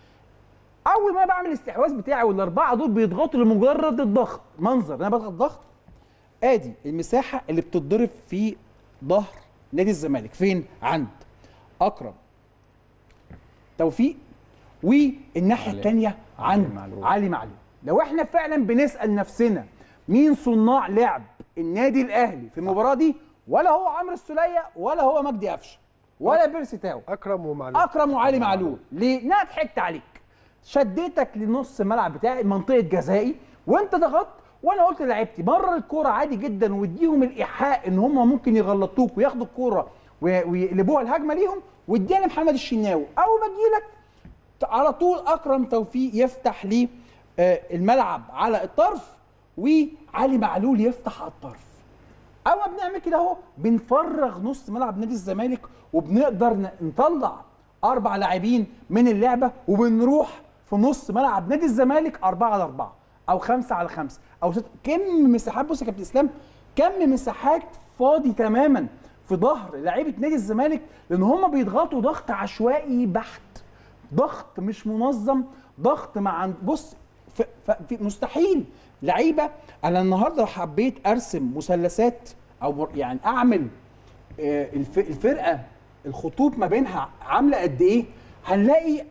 اول ما بعمل الاستحواذ بتاعي والاربعه دول بيضغطوا لمجرد الضغط منظر انا بضغط ضغط ادي المساحه اللي بتتضرب في ظهر نادي الزمالك فين عند اكرم توفيق والناحيه علي- الثانيه عند علي معلول. علي معلول لو احنا فعلا بنسال نفسنا مين صناع لعب النادي الاهلي في المباراه دي ولا هو عمرو السوليه ولا هو مجدي قفشه ولا بيرسي تاو اكرم ومعلول اكرم وعلي معلول ليه؟ انا ضحكت عليك شديتك لنص الملعب بتاعي منطقه جزائي وانت ضغطت وانا قلت لعيبتي مرر الكوره عادي جدا واديهم الايحاء ان هم ممكن يغلطوك وياخدوا الكوره و- ويقلبوها الهجمه ليهم واديها لمحمد الشناوي اول ما اجيلك على طول اكرم توفيق يفتح لي آه، الملعب على الطرف وعلي معلول يفتح على الطرف اول ما بنعمل كده اهو بنفرغ نص ملعب نادي الزمالك وبنقدر ن- نطلع اربع لاعبين من اللعبه وبنروح في نص ملعب نادي الزمالك أربعة على أربعة أو خمسة على خمسة أو ست كم مساحات بص يا كابتن إسلام كم مساحات فاضي تماما في ظهر لعيبة نادي الزمالك لأن هم بيضغطوا ضغط عشوائي بحت ضغط مش منظم ضغط مع بص ف... ف... في مستحيل لعيبه انا النهارده لو حبيت ارسم مثلثات او مر- يعني اعمل آه، الف... الفرقه الخطوط ما بينها عامله قد ايه هنلاقي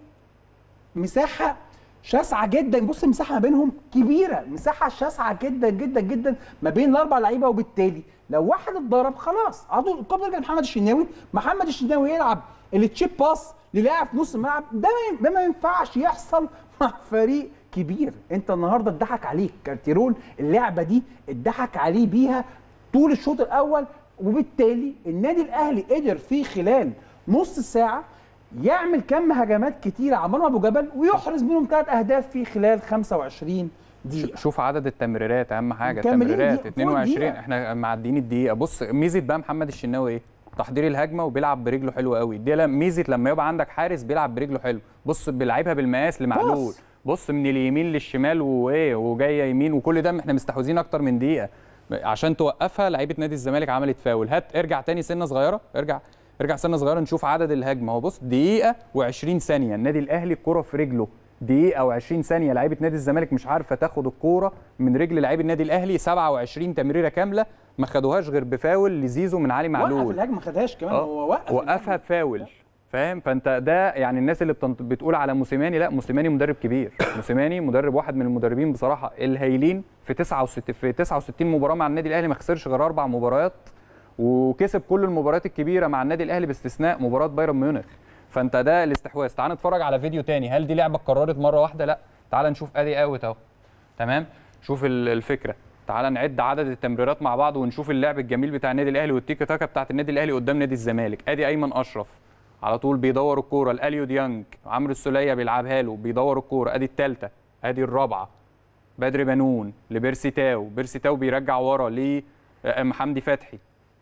مساحه شاسعه جدا بص المساحه ما بينهم كبيره مساحه شاسعه جدا جدا جدا ما بين الاربع لعيبه وبالتالي لو واحد اتضرب خلاص على طول الكوره بترجع لمحمد الشناوي محمد الشناوي يلعب التشيب باس للاعب في نص الملعب ده ما ده ما ينفعش يحصل مع فريق كبير انت النهارده اتضحك عليك كارتيرون اللعبه دي اتضحك عليه بيها طول الشوط الاول وبالتالي النادي الاهلي قدر في خلال نص ساعه يعمل كم هجمات كتيره عمرو ابو جبل ويحرز منهم ثلاث اهداف في خلال 25 دقيقه شوف عدد التمريرات اهم حاجه مكملين التمريرات دقيقة، فوق 22 دقيقة. احنا معديين الدقيقه بص ميزه بقى محمد الشناوي ايه تحضير الهجمه وبيلعب برجله حلو قوي دي لم- ميزه لما يبقى عندك حارس بيلعب برجله حلو بص بيلعبها بالمقاس لمعلول باص. بص من اليمين للشمال وايه وجايه يمين وكل ده احنا مستحوذين اكتر من دقيقه عشان توقفها لعيبه نادي الزمالك عملت فاول هات ارجع تاني سنه صغيره ارجع ارجع سنه صغيره نشوف عدد الهجمه هو بص دقيقه و20 ثانيه النادي الاهلي الكره في رجله دقيقه و20 ثانيه لعيبه نادي الزمالك مش عارفه تاخد الكوره من رجل لعيب النادي الاهلي 27 تمريره كامله ما خدوهاش غير بفاول لزيزو من علي وقف معلول الهجمه ما خدهاش كمان آه. هو وقف وقفها بفاول فاهم فانت ده يعني الناس اللي بتنط... بتقول على موسيماني لا موسيماني مدرب كبير موسيماني مدرب واحد من المدربين بصراحه الهايلين في 69 في 69 مباراه مع النادي الاهلي ما خسرش غير اربع مباريات وكسب كل المباريات الكبيره مع النادي الاهلي باستثناء مباراه بايرن ميونخ فانت ده الاستحواذ تعال نتفرج على فيديو تاني هل دي لعبه اتكررت مره واحده لا تعال نشوف ادي اوت اهو تمام شوف ال- الفكره تعال نعد عدد التمريرات مع بعض ونشوف اللعب الجميل بتاع النادي الاهلي والتيكا تاكا بتاعت النادي الاهلي قدام نادي الزمالك ادي ايمن اشرف على طول بيدور الكوره لاليو ديانج عمرو السوليه بيلعبها له بيدور الكوره ادي الثالثه ادي الرابعه بدر بنون لبيرسي تاو بيرسي تاو بيرجع ورا لحمدي فتحي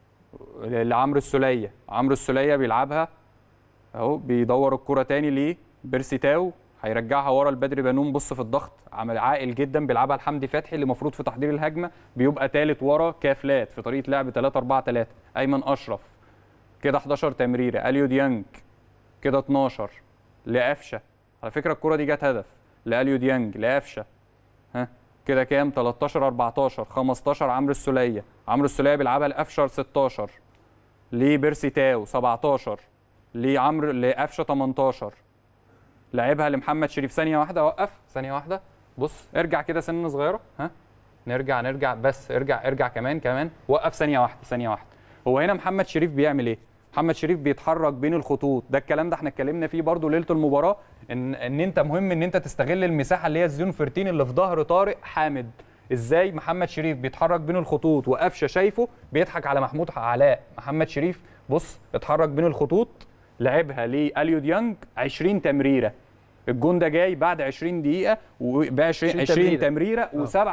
لعمرو السوليه عمرو السوليه بيلعبها اهو بيدور الكرة تاني ليه بيرسي تاو هيرجعها ورا لبدري بنون بص في الضغط عمل عاقل جدا بيلعبها لحمدي فتحي اللي المفروض في تحضير الهجمه بيبقى ثالث ورا كافلات في طريقه لعب 3 4 3 ايمن اشرف كده 11 تمريره اليو ديانج كده 12 لقفشه على فكره الكرة دي جت هدف لاليو ديانج لقفشه ها كده كام 13 14 15 عمرو السوليه عمرو السوليه بيلعبها لقفشه 16 لبيرسي تاو 17 لعمرو لقفشه 18 لعبها لمحمد شريف ثانيه واحده وقف ثانيه واحده بص ارجع كده سنه صغيره ها نرجع نرجع بس ارجع ارجع كمان كمان وقف ثانيه واحده ثانيه واحده هو هنا محمد شريف بيعمل ايه محمد شريف بيتحرك بين الخطوط ده الكلام ده احنا اتكلمنا فيه برضو ليله المباراه ان ان انت مهم ان انت تستغل المساحه اللي هي الزون فيرتين اللي في ظهر طارق حامد ازاي محمد شريف بيتحرك بين الخطوط وقفشه شايفه بيضحك على محمود علاء محمد شريف بص اتحرك بين الخطوط لعبها لاليو ديانج 20 تمريره الجون ده جاي بعد 20 دقيقه وب 20 20 20 تمريره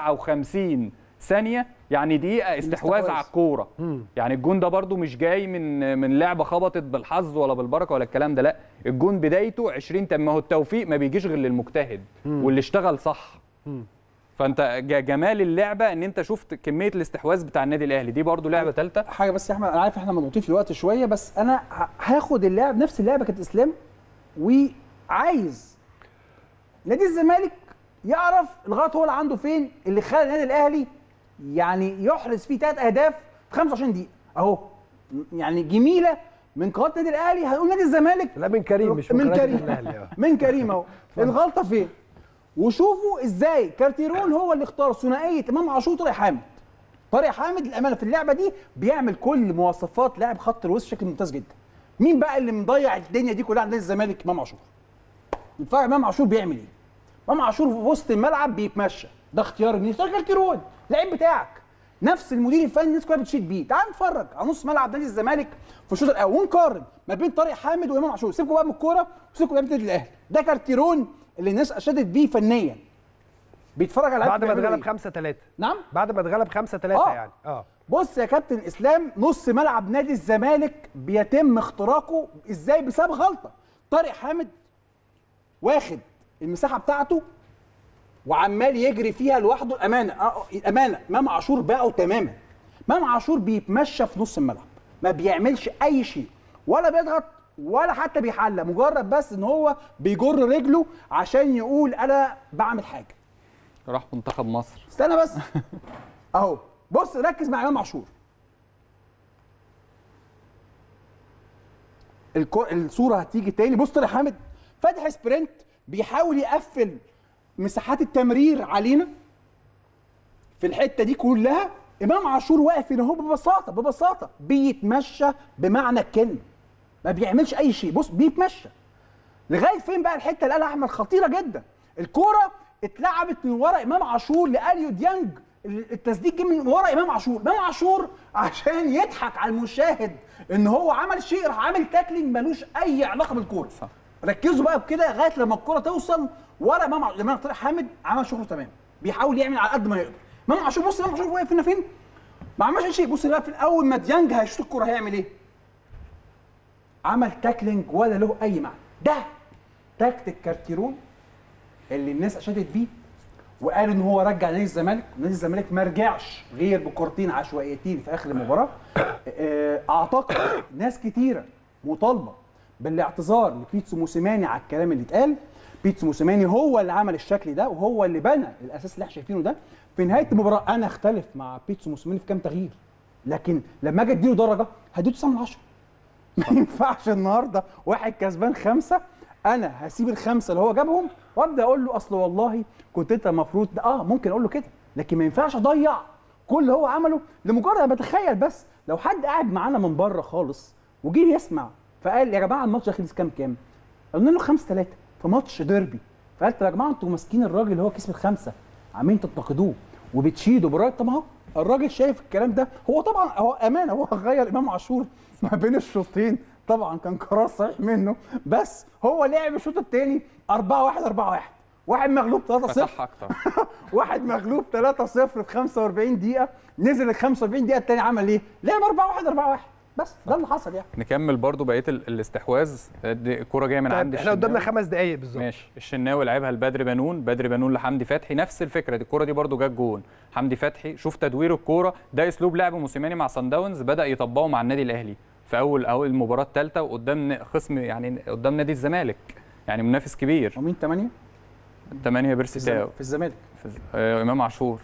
و57 ثانيه يعني دقيقه استحواذ الاستحواذ. على الكوره يعني الجون ده برده مش جاي من من لعبه خبطت بالحظ ولا بالبركه ولا الكلام ده لا الجون بدايته 20 تم ما هو التوفيق ما بيجيش غير للمجتهد واللي اشتغل صح فانت ج- جمال اللعبه ان انت شفت كميه الاستحواذ بتاع النادي الاهلي دي برده لعبه ثالثه حاجه بس يا احمد انا عارف احنا مضغوطين في الوقت شويه بس انا ه- هاخد اللعب نفس اللعبه كانت اسلام وعايز نادي الزمالك يعرف الغلط هو اللي عنده فين اللي خلى النادي الاهلي يعني يحرز فيه ثلاث اهداف في 25 دقيقه اهو يعني جميله من قناه النادي الاهلي هنقول نادي الزمالك لا من كريم مش من قناة كريم الأهلي، آه. من كريم اهو الغلطه فين وشوفوا ازاي كارتيرون هو اللي اختار ثنائيه امام عاشور طارق حامد طارق حامد الامانه في اللعبه دي بيعمل كل مواصفات لاعب خط الوسط بشكل ممتاز جدا مين بقى اللي مضيع الدنيا دي كلها عند نادي الزمالك امام عاشور نتفرج امام عاشور بيعمل ايه امام عاشور في وسط الملعب بيتمشى ده اختيار مين اختيار كارتيرون اللعيب بتاعك نفس المدير الفني الناس كلها بتشيد بيه تعال نتفرج على نص ملعب نادي الزمالك في الشوط الاول ونقارن ما بين طارق حامد وامام عاشور سيبكم بقى من الكوره وسيبكم لعيبه النادي الاهلي ده كارتيرون اللي الناس اشادت بيه فنيا بيتفرج على بعد ما بيعملوا اتغلب إيه. 5 3 نعم بعد ما اتغلب 5 3 آه. يعني اه بص يا كابتن اسلام نص ملعب نادي الزمالك بيتم اختراقه ازاي بسبب غلطه طارق حامد واخد المساحه بتاعته وعمال يجري فيها لوحده الامانه آه، الامانه امام عاشور باعه تماما امام عاشور بيتمشى في نص الملعب ما بيعملش اي شيء ولا بيضغط ولا حتى بيحلق مجرد بس ان هو بيجر رجله عشان يقول انا بعمل حاجه راح منتخب مصر استنى بس اهو بص ركز مع امام عاشور الكو... الصوره هتيجي تاني بص طارق حامد فاتح سبرنت بيحاول يقفل مساحات التمرير علينا في الحته دي كلها امام عاشور واقف هنا هو ببساطه ببساطه بيتمشى بمعنى الكلمه ما بيعملش اي شيء بص بيتمشى لغايه فين بقى الحته اللي قالها احمد خطيره جدا الكوره اتلعبت من ورا امام عاشور لاليو ديانج التسديد جه من ورا امام عاشور امام عاشور عشان يضحك على المشاهد ان هو عمل شيء راح عامل تاكلينج ملوش اي علاقه بالكوره صح. ركزوا بقى بكده لغايه لما الكوره توصل ورا امام عاشور امام طارق حامد عمل شغله تمام بيحاول يعمل على قد ما يقدر امام عاشور بص امام عاشور واقف هنا فين ما عملش أي شيء بص بقى في اول ما ديانج هيشوط الكوره هيعمل ايه عمل تاكلينج ولا له اي معنى ده تكتيك كارتيرون اللي الناس اشادت بيه وقال ان هو رجع نادي الزمالك نادي الزمالك ما رجعش غير بكورتين عشوائيتين في اخر المباراه آه، اعتقد ناس كتيره مطالبه بالاعتذار لبيتسو موسيماني على الكلام اللي اتقال بيتسو موسيماني هو اللي عمل الشكل ده وهو اللي بنى الاساس اللي احنا شايفينه ده في نهايه المباراه انا اختلف مع بيتسو موسيماني في كام تغيير لكن لما اجي اديله درجه هديله 9 من 10 ما ينفعش النهارده واحد كسبان خمسه انا هسيب الخمسه اللي هو جابهم وابدا اقول له اصل والله كنت انت المفروض اه ممكن اقول له كده لكن ما ينفعش اضيع كل اللي هو عمله لمجرد انا بتخيل بس لو حد قاعد معانا من بره خالص وجي يسمع فقال يا جماعه الماتش ده خلص كام كام؟ قلنا له 5 3 في ماتش ديربي فقلت يا جماعه انتوا ماسكين الراجل اللي هو كسب الخمسه عمالين تنتقدوه وبتشيدوا بالراجل طب اهو الراجل شايف الكلام ده هو طبعا هو امانه هو غير امام عاشور ما بين الشوطين طبعا كان قرار صحيح منه بس هو لعب الشوط الثاني 4 1 4 1 واحد مغلوب 3 0 فتح اكتر واحد مغلوب 3 0 في 45 دقيقه نزل ال 45 دقيقه الثاني عمل ايه؟ لعب 4 1 4 1 بس ده اللي حصل يعني نكمل برضو بقيه ال- الاستحواذ دي الكوره جايه من عند طيب احنا قدامنا الشناوي. خمس دقائق بالظبط ماشي الشناوي لعبها لبدر بنون بدر بنون لحمدي فتحي نفس الفكره دي الكوره دي برضو جت جون حمدي فتحي شوف تدوير الكوره ده اسلوب لعب موسيماني مع صن داونز بدا يطبقه مع النادي الاهلي في اول اول المباراه الثالثه وقدام ن- خصم يعني قدام نادي الزمالك يعني منافس كبير ومين 8 8 بيرسي تاو في الزمالك في الز- آه، امام عاشور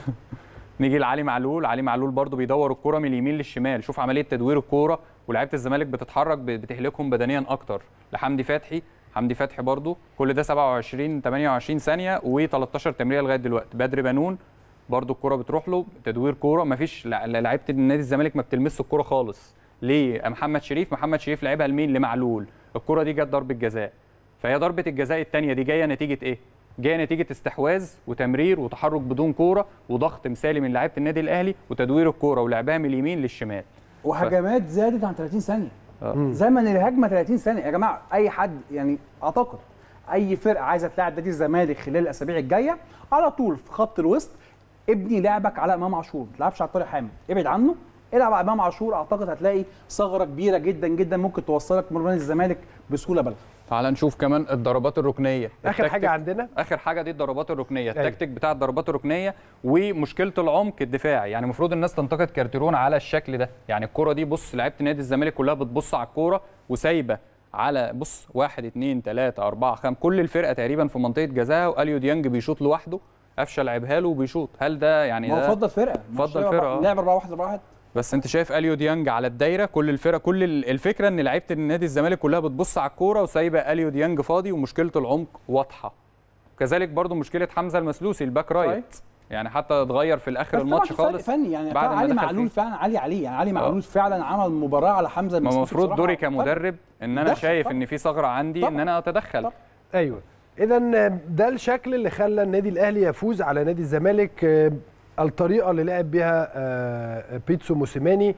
نيجي لعلي معلول علي معلول برضو بيدور الكوره من اليمين للشمال شوف عمليه تدوير الكوره ولاعيبه الزمالك بتتحرك ب- بتهلكهم بدنيا اكتر لحمدي فتحي حمدي فتحي برضو كل ده 27 28 ثانيه و13 تمريره لغايه دلوقتي بدر بنون برضو الكوره بتروح له تدوير كوره مفيش لع- لعيبه النادي الزمالك ما بتلمس الكوره خالص ليه محمد شريف محمد شريف لعبها لمين لمعلول الكوره دي جت ضربه جزاء فهي ضربه الجزاء الثانيه دي جايه نتيجه ايه جايه نتيجه استحواذ وتمرير وتحرك بدون كوره وضغط مثالي من لعيبه النادي الاهلي وتدوير الكوره ولعبها من اليمين للشمال وهجمات زادت عن 30 ثانيه آه. زمن الهجمه 30 ثانيه يا جماعه اي حد يعني اعتقد اي فرقه عايزه تلاعب نادي الزمالك خلال الاسابيع الجايه على طول في خط الوسط ابني لعبك على امام عاشور ما تلعبش على طارق حامد ابعد عنه العب على امام عاشور اعتقد هتلاقي ثغره كبيره جدا جدا ممكن توصلك من نادي الزمالك بسهوله بالغه تعال نشوف كمان الضربات الركنيه اخر التكتيك- حاجه عندنا اخر حاجه دي الضربات الركنيه أيوة. التكتيك بتاع الضربات الركنيه ومشكله العمق الدفاعي يعني المفروض الناس تنتقد كارتيرون على الشكل ده يعني الكره دي بص لعيبه نادي الزمالك كلها بتبص على الكوره وسايبه على بص واحد اتنين تلاته اربعه خمسه كل الفرقه تقريبا في منطقه جزاها واليو ديانج بيشوط لوحده قفشه لعبها له وبيشوط هل ده يعني ما هو ده فضل فرقه فضل فرقة، آه. لعب 4 1 4 1 بس انت شايف اليو ديانج على الدايره كل الفرقه كل ال- الفكره ان لعيبه النادي الزمالك كلها بتبص على الكوره وسايبه اليو ديانج فاضي ومشكله العمق واضحه كذلك برضو مشكله حمزه المسلوسي الباك رايت رايت. يعني حتى اتغير في الاخر بس الماتش طبعاً فرق خالص فني يعني بعد بعد ما علي دخل معلول فيه. فعلا علي عليه يعني علي معلول فعلا عمل مباراه على حمزه ما المسلوسي المفروض بصراحة. دوري فرق. كمدرب ان انا دخل شايف طبعاً. ان في ثغره عندي ان طبعاً. انا اتدخل طبعاً. ايوه اذا ده الشكل اللي خلى النادي الاهلي يفوز على نادي الزمالك آه، الطريقه اللي لعب بها آه، بيتسو موسيماني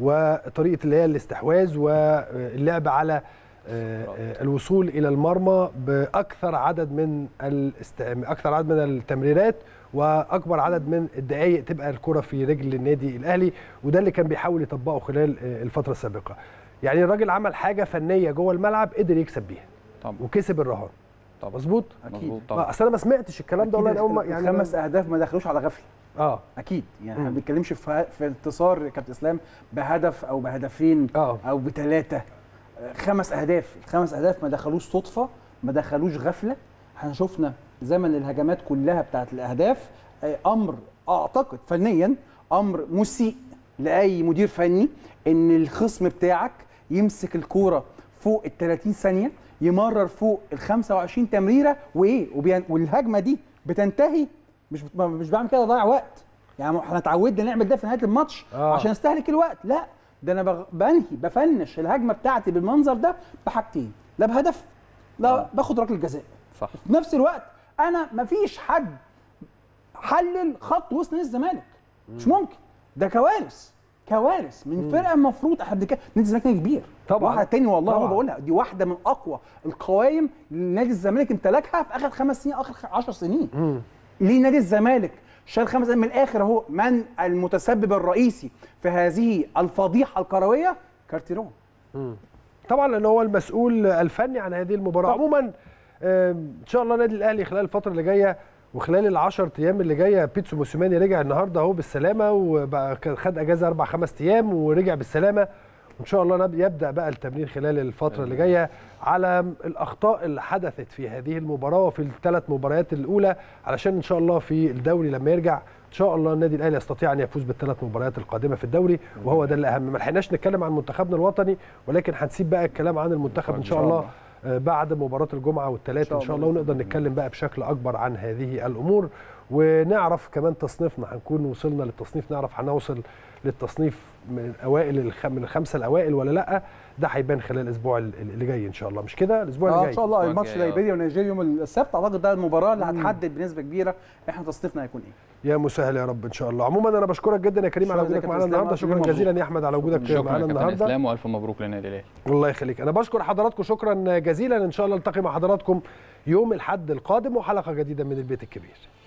وطريقه اللي هي الاستحواذ واللعب على آه، آه، الوصول الى المرمى باكثر عدد من الاست... اكثر عدد من التمريرات واكبر عدد من الدقائق تبقى الكره في رجل النادي الاهلي وده اللي كان بيحاول يطبقه خلال آه، الفتره السابقه يعني الراجل عمل حاجه فنيه جوه الملعب قدر يكسب بيها طبعا وكسب الرهان طبعا مظبوط أكيد. مظبوط آه، طبعا اصل انا ما سمعتش الكلام ده والله أنا اول ما يعني يعني خمس اهداف ما دخلوش على غفله اه اكيد يعني احنا ما مم. بنتكلمش في في انتصار كابتن اسلام بهدف او بهدفين اه او بثلاثه خمس اهداف الخمس اهداف ما دخلوش صدفه ما دخلوش غفله احنا شفنا زمن الهجمات كلها بتاعت الاهداف آه، امر اعتقد فنيا امر مسيء لاي مدير فني ان الخصم بتاعك يمسك الكوره فوق ال 30 ثانيه يمرر فوق ال 25 تمريره وايه وبين والهجمه دي بتنتهي مش بت- مش بعمل كده اضيع وقت يعني احنا اتعودنا نعمل ده في نهايه الماتش آه. عشان استهلك الوقت لا ده انا بغ- بنهي بفنش الهجمه بتاعتي بالمنظر ده بحاجتين لا بهدف لا آه. باخد ركله جزاء صح في نفس الوقت انا مفيش حد حلل خط وسط نادي الزمالك مش ممكن ده كوارث كوارث من فرقه المفروض احنا بنتكلم نادي الزمالك نادي كبير طبعاً. واحده تاني والله طبعاً. هو بقولها دي واحده من اقوى القوائم اللي نادي الزمالك امتلكها في اخر خمس سنين اخر 10 سنين ليه نادي الزمالك شال خمس من الاخر اهو من المتسبب الرئيسي في هذه الفضيحه الكرويه كارتيرون طبعا لان هو المسؤول الفني عن هذه المباراه عموما آم، ان شاء الله النادي الاهلي خلال الفتره اللي جايه وخلال العشر ايام اللي جايه بيتسو موسيماني رجع النهارده اهو بالسلامه وبقى كان خد اجازه اربع خمس ايام ورجع بالسلامه وان شاء الله نب- يبدا بقى التمرين خلال الفتره اللي جايه على الاخطاء اللي حدثت في هذه المباراه وفي الثلاث مباريات الاولى علشان ان شاء الله في الدوري لما يرجع ان شاء الله النادي الاهلي يستطيع ان يفوز بالثلاث مباريات القادمه في الدوري وهو ده الاهم ما لحقناش نتكلم عن منتخبنا الوطني ولكن هنسيب بقى الكلام عن المنتخب ان شاء الله آه، بعد مباراه الجمعه والثلاث ان شاء الله ونقدر نتكلم بقى بشكل اكبر عن هذه الامور ونعرف كمان تصنيفنا هنكون وصلنا للتصنيف نعرف هنوصل للتصنيف من اوائل الخ... من الخمسه الاوائل ولا لا ده هيبان خلال الاسبوع ال- اللي جاي ان شاء الله مش كده الاسبوع اللي اه جاي ان شاء الله الأسبوع الماتش الجاي، آه. ليبيريا ونيجيريا يوم السبت اعتقد ده المباراه اللي هتحدد بنسبه كبيره احنا تصنيفنا هيكون ايه يا مسهل يا رب ان شاء الله عموما انا بشكرك جدا يا كريم على شكراً وجودك لك يا معانا إسلام، النهارده شكرا مبروك. جزيلا يا احمد على وجودك شكرا معانا كابتن النهارده اسلام والف مبروك للنادي الاهلي الله يخليك انا بشكر حضراتكم شكرا جزيلا ان شاء الله التقي مع حضراتكم يوم الاحد القادم وحلقه جديده من البيت الكبير